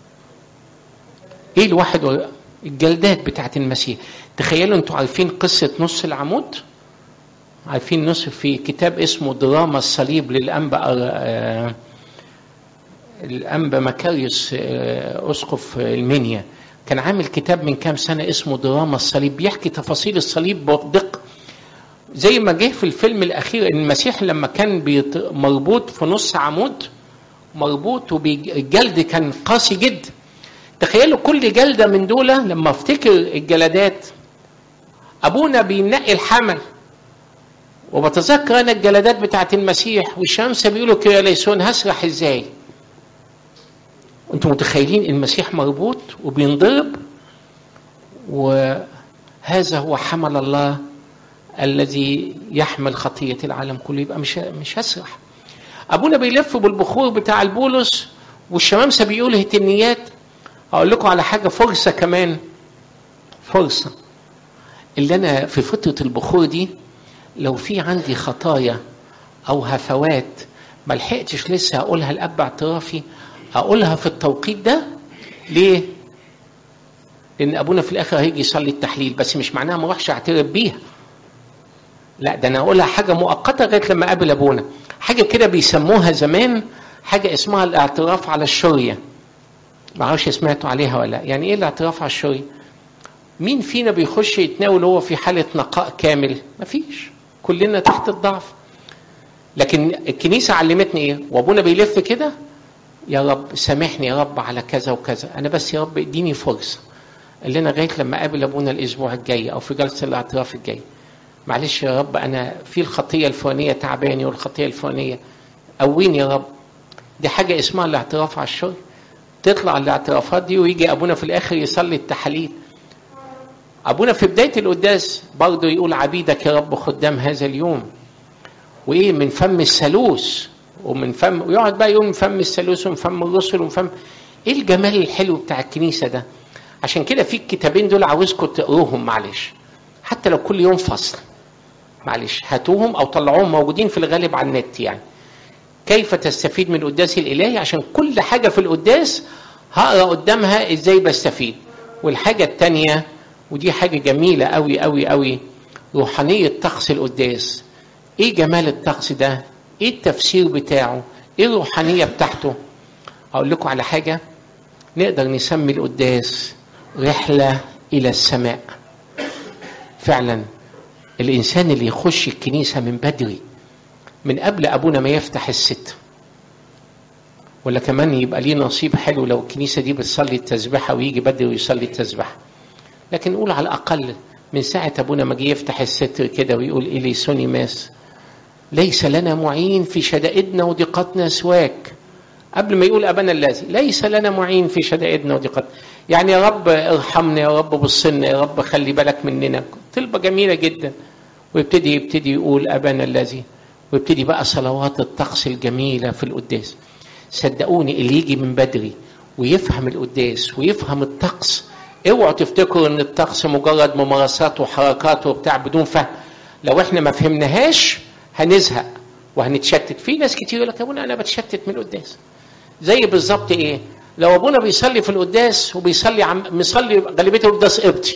ايه الواحد و... الجلدات بتاعت المسيح تخيلوا انتوا عارفين قصه نص العمود؟ عارفين نص في كتاب اسمه دراما الصليب للانبا آه، الانبا مكاريوس آه، اسقف المنيا كان عامل كتاب من كام سنه اسمه دراما الصليب بيحكي تفاصيل الصليب بدقه زي ما جه في الفيلم الاخير ان المسيح لما كان بيت- مربوط في نص عمود مربوط والجلد كان قاسي جدا تخيلوا كل جلده من دول لما افتكر الجلدات ابونا بينقي الحمل وبتذكر انا الجلدات بتاعت المسيح والشمس بيقولوا كده ليسون هسرح ازاي انتوا متخيلين المسيح مربوط وبينضرب وهذا هو حمل الله الذي يحمل خطية العالم كله يبقى مش مش هسرح أبونا بيلف بالبخور بتاع البولس والشمامسة بيقول هتنيات أقول لكم على حاجة فرصة كمان فرصة اللي أنا في فترة البخور دي لو في عندي خطايا أو هفوات ما لحقتش لسه أقولها لأب اعترافي أقولها في التوقيت ده ليه؟ لأن أبونا في الآخر هيجي يصلي التحليل بس مش معناها ما أروحش أعترف بيها لا ده انا اقولها حاجه مؤقته لغايه لما اقابل ابونا حاجه كده بيسموها زمان حاجه اسمها الاعتراف على الشريه ما اعرفش سمعتوا عليها ولا لا يعني ايه الاعتراف على الشريه مين فينا بيخش يتناول وهو في حاله نقاء كامل مفيش كلنا تحت الضعف لكن الكنيسه علمتني ايه وابونا بيلف كده يا رب سامحني يا رب على كذا وكذا انا بس يا رب اديني فرصه اللي انا لغايه لما اقابل ابونا الاسبوع الجاي او في جلسه الاعتراف الجاي معلش يا رب انا في الخطيه الفلانيه تعباني والخطيه الفلانيه قويني يا رب دي حاجه اسمها الاعتراف على الشر تطلع الاعترافات دي ويجي ابونا في الاخر يصلي التحاليل ابونا في بدايه القداس برضه يقول عبيدك يا رب خدام هذا اليوم وايه من فم الثالوث ومن فم ويقعد بقى يقول من فم الثالوث ومن فم الرسل ومن فم ايه الجمال الحلو بتاع الكنيسه ده عشان كده في الكتابين دول عاوزكم تقروهم معلش حتى لو كل يوم فصل معلش هاتوهم او طلعوهم موجودين في الغالب على النت يعني كيف تستفيد من القداس الالهي عشان كل حاجه في القداس هقرا قدامها ازاي بستفيد والحاجه الثانيه ودي حاجه جميله قوي قوي قوي روحانيه طقس القداس ايه جمال الطقس ده ايه التفسير بتاعه ايه الروحانيه بتاعته هقول لكم على حاجه نقدر نسمي القداس رحلة إلى السماء فعلا الإنسان اللي يخش الكنيسة من بدري من قبل أبونا ما يفتح الست ولا كمان يبقى ليه نصيب حلو لو الكنيسة دي بتصلي التسبيحة ويجي بدري ويصلي التسبيحة لكن نقول على الأقل من ساعة أبونا ما جه يفتح الستر كده ويقول إلي سوني ماس ليس لنا معين في شدائدنا وضيقتنا سواك قبل ما يقول أبانا الذي ليس لنا معين في شدائدنا وضيقتنا يعني يا رب ارحمنا يا رب بصنا يا رب خلي بالك مننا طلبة جميلة جدا ويبتدي يبتدي يقول أبانا الذي ويبتدي بقى صلوات الطقس الجميلة في القداس صدقوني اللي يجي من بدري ويفهم القداس ويفهم الطقس اوعوا تفتكروا ان الطقس مجرد ممارسات وحركات وبتاع بدون فهم لو احنا ما فهمناهاش هنزهق وهنتشتت في ناس كتير يقول لك يا ابونا انا بتشتت من القداس زي بالظبط ايه لو ابونا بيصلي في القداس وبيصلي عم مصلي غالبيه القداس قبطي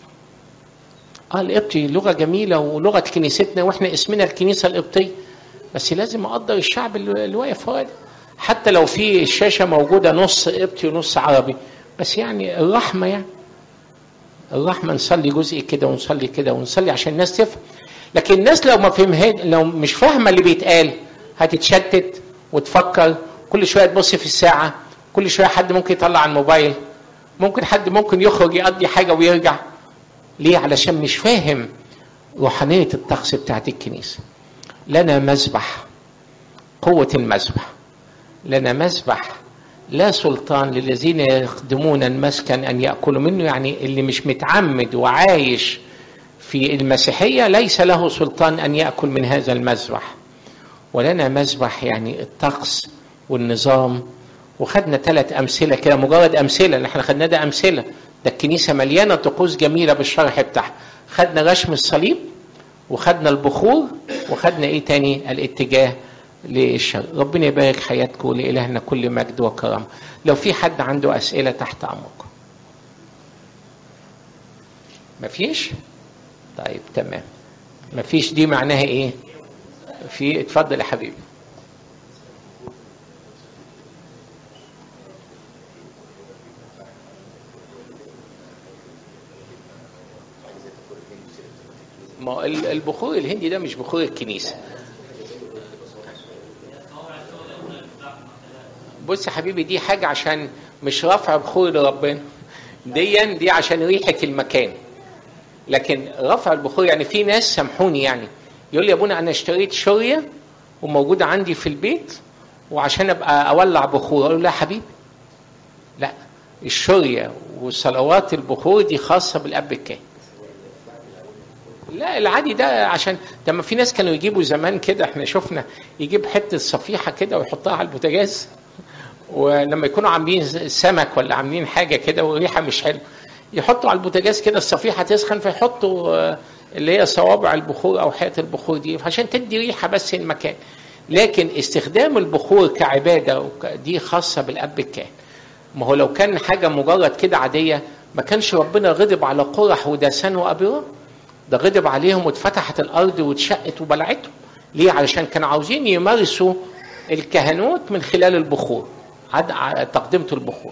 اه القبطي لغه جميله ولغه كنيستنا واحنا اسمنا الكنيسه القبطيه بس لازم اقدر الشعب اللي واقف هو حتى لو في الشاشه موجوده نص قبطي ونص عربي بس يعني الرحمه يعني الرحمه نصلي جزء كده ونصلي كده ونصلي عشان الناس تفهم لكن الناس لو ما فهمها لو مش فاهمه اللي بيتقال هتتشتت وتفكر كل شويه تبص في الساعه كل شويه حد ممكن يطلع الموبايل ممكن حد ممكن يخرج يقضي حاجه ويرجع ليه علشان مش فاهم روحانيه الطقس بتاعت الكنيسه لنا مذبح قوه المذبح لنا مذبح لا سلطان للذين يخدمون المسكن ان ياكلوا منه يعني اللي مش متعمد وعايش في المسيحيه ليس له سلطان ان ياكل من هذا المذبح ولنا مذبح يعني الطقس والنظام وخدنا ثلاث امثله كده مجرد امثله اللي احنا خدناه ده امثله ده الكنيسه مليانه طقوس جميله بالشرح بتاعها خدنا رشم الصليب وخدنا البخور وخدنا ايه تاني الاتجاه للشر ربنا يبارك حياتكم لإلهنا كل مجد وكرم لو في حد عنده أسئلة تحت أمركم مفيش طيب تمام مفيش دي معناها ايه في اتفضل يا حبيبي ما البخور الهندي ده مش بخور الكنيسه بص يا حبيبي دي حاجة عشان مش رفع بخور لربنا ديا دي عشان ريحة المكان لكن رفع البخور يعني في ناس سامحوني يعني يقول لي يا ابونا انا اشتريت شورية وموجودة عندي في البيت وعشان ابقى اولع بخور اقول له لا حبيبي لا الشورية وصلوات البخور دي خاصة بالاب الكاهن لا العادي ده عشان لما في ناس كانوا يجيبوا زمان كده احنا شفنا يجيب حته صفيحه كده ويحطها على البوتاجاز ولما يكونوا عاملين سمك ولا عاملين حاجه كده وريحه مش حلوه يحطوا على البوتاجاز كده الصفيحه تسخن فيحطوا اللي هي صوابع البخور او حياه البخور دي عشان تدي ريحه بس المكان لكن استخدام البخور كعباده دي خاصه بالاب الكاهن ما هو لو كان حاجه مجرد كده عاديه ما كانش ربنا غضب على قرح وداسان وابيرام ده غضب عليهم واتفتحت الارض واتشقت وبلعتهم ليه علشان كانوا عاوزين يمارسوا الكهنوت من خلال البخور عد تقدمة البخور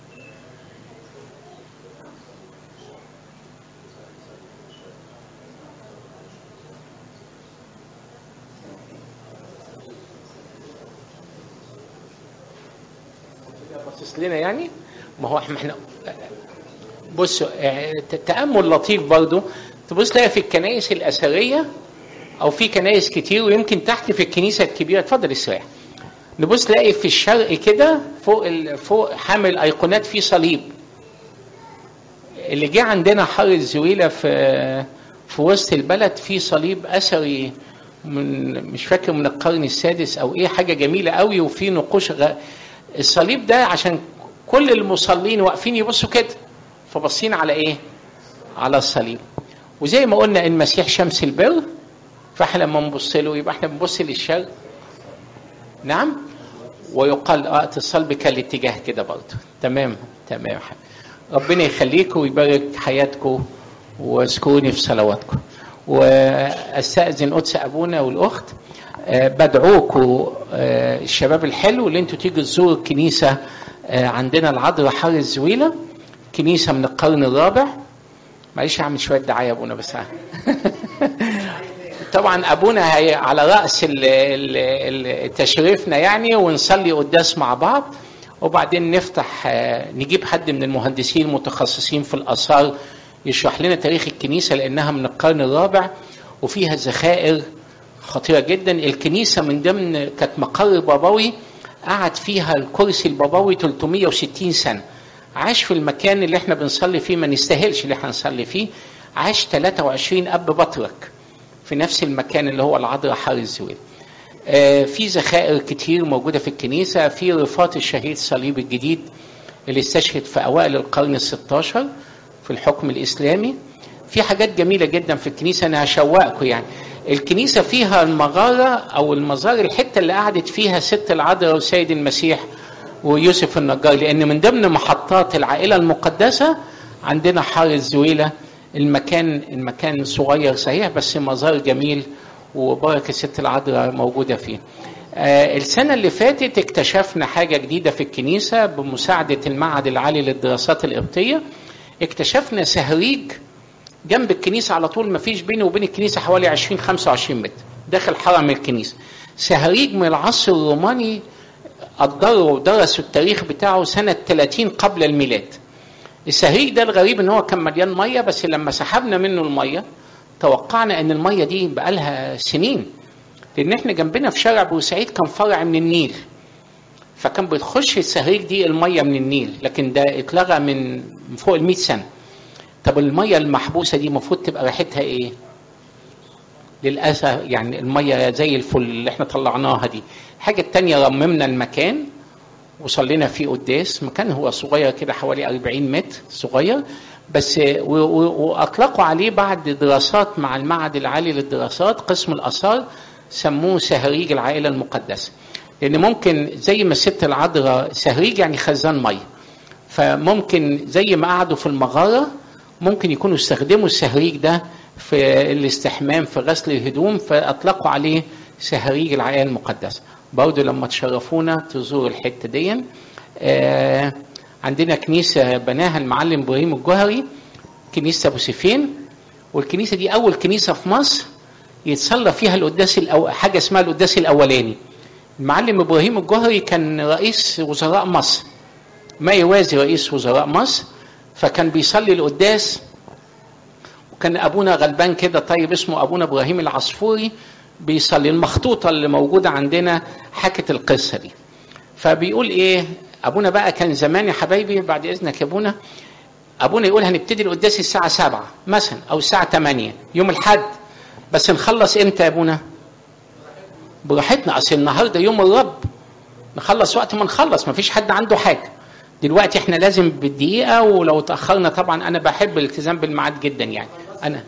باصص لنا يعني ما هو احنا بص تأمل لطيف برضو تبص تلاقي في الكنائس الأثرية أو في كنائس كتير ويمكن تحت في الكنيسة الكبيرة اتفضل استريح نبص تلاقي في الشرق كده فوق ال... فوق حامل ايقونات فيه صليب اللي جه عندنا حر الزويله في في وسط البلد فيه صليب اثري من مش فاكر من القرن السادس او ايه حاجه جميله قوي وفيه نقوش غ... الصليب ده عشان كل المصلين واقفين يبصوا كده فبصين على ايه على الصليب وزي ما قلنا المسيح شمس البر فاحنا لما نبص له يبقى احنا بنبص للشرق نعم ويقال اه اتصال بك الاتجاه كده برضه تمام تمام ربنا يخليكم ويبارك حياتكم واذكروني في صلواتكم واستاذن قدس ابونا والاخت آه بدعوكم آه الشباب الحلو اللي انتوا تيجوا تزوروا الكنيسه آه، عندنا العذراء حار الزويلة كنيسة من القرن الرابع معلش اعمل شوية دعاية يا ابونا بس طبعا ابونا هي على راس ال- ال- ال- تشريفنا يعني ونصلي قداس مع بعض وبعدين نفتح آه، نجيب حد من المهندسين المتخصصين في الاثار يشرح لنا تاريخ الكنيسه لانها من القرن الرابع وفيها ذخائر خطيره جدا الكنيسه من ضمن كانت مقر بابوي قعد فيها الكرسي البابوي 360 سنه عاش في المكان اللي احنا بنصلي فيه ما نستاهلش اللي احنا نصلي فيه عاش 23 اب بطرك في نفس المكان اللي هو العذراء حار الزويل آه، في ذخائر كتير موجودة في الكنيسة في رفات الشهيد صليب الجديد اللي استشهد في أوائل القرن الستاشر في الحكم الإسلامي في حاجات جميلة جدا في الكنيسة أنا هشوقكم يعني الكنيسة فيها المغارة أو المزار الحتة اللي قعدت فيها ست العذراء وسيد المسيح ويوسف النجار لأن من ضمن محطات العائلة المقدسة عندنا حار الزويلة المكان المكان صغير صحيح بس مزار جميل وبركة ست العذراء موجودة فيه آه، السنة اللي فاتت اكتشفنا حاجة جديدة في الكنيسة بمساعدة المعهد العالي للدراسات القبطية اكتشفنا سهريج جنب الكنيسة على طول ما فيش بينه وبين الكنيسة حوالي 20 25 متر داخل حرم الكنيسة سهريج من العصر الروماني قدروا ودرسوا التاريخ بتاعه سنة 30 قبل الميلاد السهريج ده الغريب ان هو كان مليان ميه بس لما سحبنا منه الميه توقعنا ان الميه دي بقالها سنين لان احنا جنبنا في شارع بورسعيد كان فرع من النيل فكان بتخش السهريج دي الميه من النيل لكن ده اتلغى من من فوق ال 100 سنه طب الميه المحبوسه دي المفروض تبقى ريحتها ايه؟ للاسف يعني الميه زي الفل اللي احنا طلعناها دي الحاجه التانية رممنا المكان وصلينا فيه قداس مكان هو صغير كده حوالي 40 متر صغير بس و- و- واطلقوا عليه بعد دراسات مع المعهد العالي للدراسات قسم الاثار سموه سهريج العائله المقدسه لان ممكن زي ما الست العذراء سهريج يعني خزان ميه فممكن زي ما قعدوا في المغاره ممكن يكونوا استخدموا السهريج ده في الاستحمام في غسل الهدوم فاطلقوا عليه سهريج العائله المقدسه برضه لما تشرفونا تزوروا الحته دي آه عندنا كنيسه بناها المعلم ابراهيم الجوهري كنيسه ابو سيفين والكنيسه دي اول كنيسه في مصر يتصلى فيها القداس الأو... حاجه اسمها القداس الاولاني المعلم ابراهيم الجوهري كان رئيس وزراء مصر ما يوازي رئيس وزراء مصر فكان بيصلي القداس وكان ابونا غلبان كده طيب اسمه ابونا ابراهيم العصفوري بيصلي المخطوطه اللي موجوده عندنا حكت القصه دي فبيقول ايه ابونا بقى كان زمان يا حبايبي بعد اذنك يا ابونا ابونا يقول هنبتدي القداس الساعه 7 مثلا او الساعه 8 يوم الاحد بس نخلص امتى يا ابونا براحتنا اصل النهارده يوم الرب نخلص وقت ما نخلص مفيش حد عنده حاجه دلوقتي احنا لازم بالدقيقه ولو تاخرنا طبعا انا بحب الالتزام بالميعاد جدا يعني انا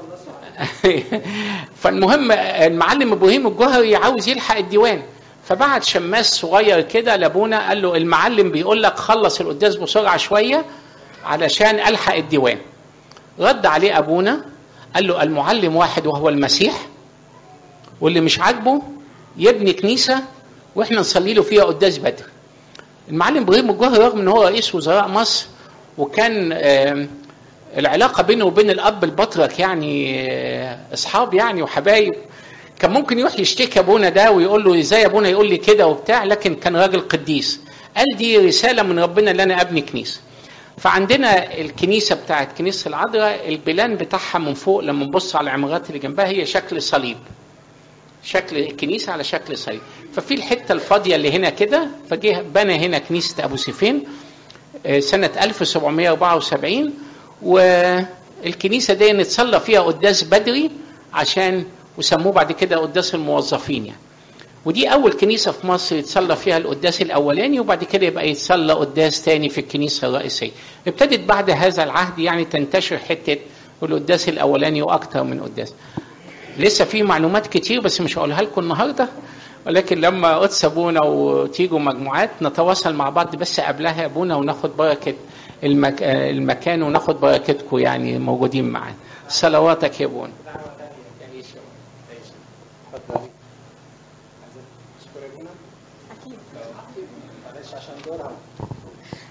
فالمهم المعلم ابراهيم الجوهري عاوز يلحق الديوان فبعت شماس صغير كده لابونا قال له المعلم بيقول لك خلص القداس بسرعه شويه علشان الحق الديوان رد عليه ابونا قال له المعلم واحد وهو المسيح واللي مش عاجبه يبني كنيسه واحنا نصلي له فيها قداس بدر المعلم ابراهيم الجوهري رغم ان هو رئيس وزراء مصر وكان آم، العلاقه بينه وبين الاب البطرك يعني آه، اصحاب يعني وحبايب كان ممكن يروح يشتكي ابونا ده ويقول له ازاي ابونا يقول لي كده وبتاع لكن كان راجل قديس قال دي رساله من ربنا ان انا ابني كنيسه فعندنا الكنيسه بتاعت كنيسه العذراء البلان بتاعها من فوق لما نبص على العمارات اللي جنبها هي شكل صليب شكل الكنيسه على شكل صليب ففي الحته الفاضيه اللي هنا كده فجه بنى هنا كنيسه ابو سيفين آه، سنه 1774 والكنيسه دي نتصلى فيها قداس بدري عشان وسموه بعد كده قداس الموظفين يعني ودي اول كنيسه في مصر يتصلى فيها القداس الاولاني وبعد كده يبقى يتصلى قداس تاني في الكنيسه الرئيسيه ابتدت بعد هذا العهد يعني تنتشر حته القداس الاولاني واكثر من قداس لسه في معلومات كتير بس مش هقولها لكم النهارده ولكن لما قدس ابونا وتيجوا مجموعات نتواصل مع بعض بس قبلها يا ابونا وناخد بركه المك... آه، المكان وناخد بركتكم يعني موجودين معانا صلواتك يا ابونا معلش عشان دورها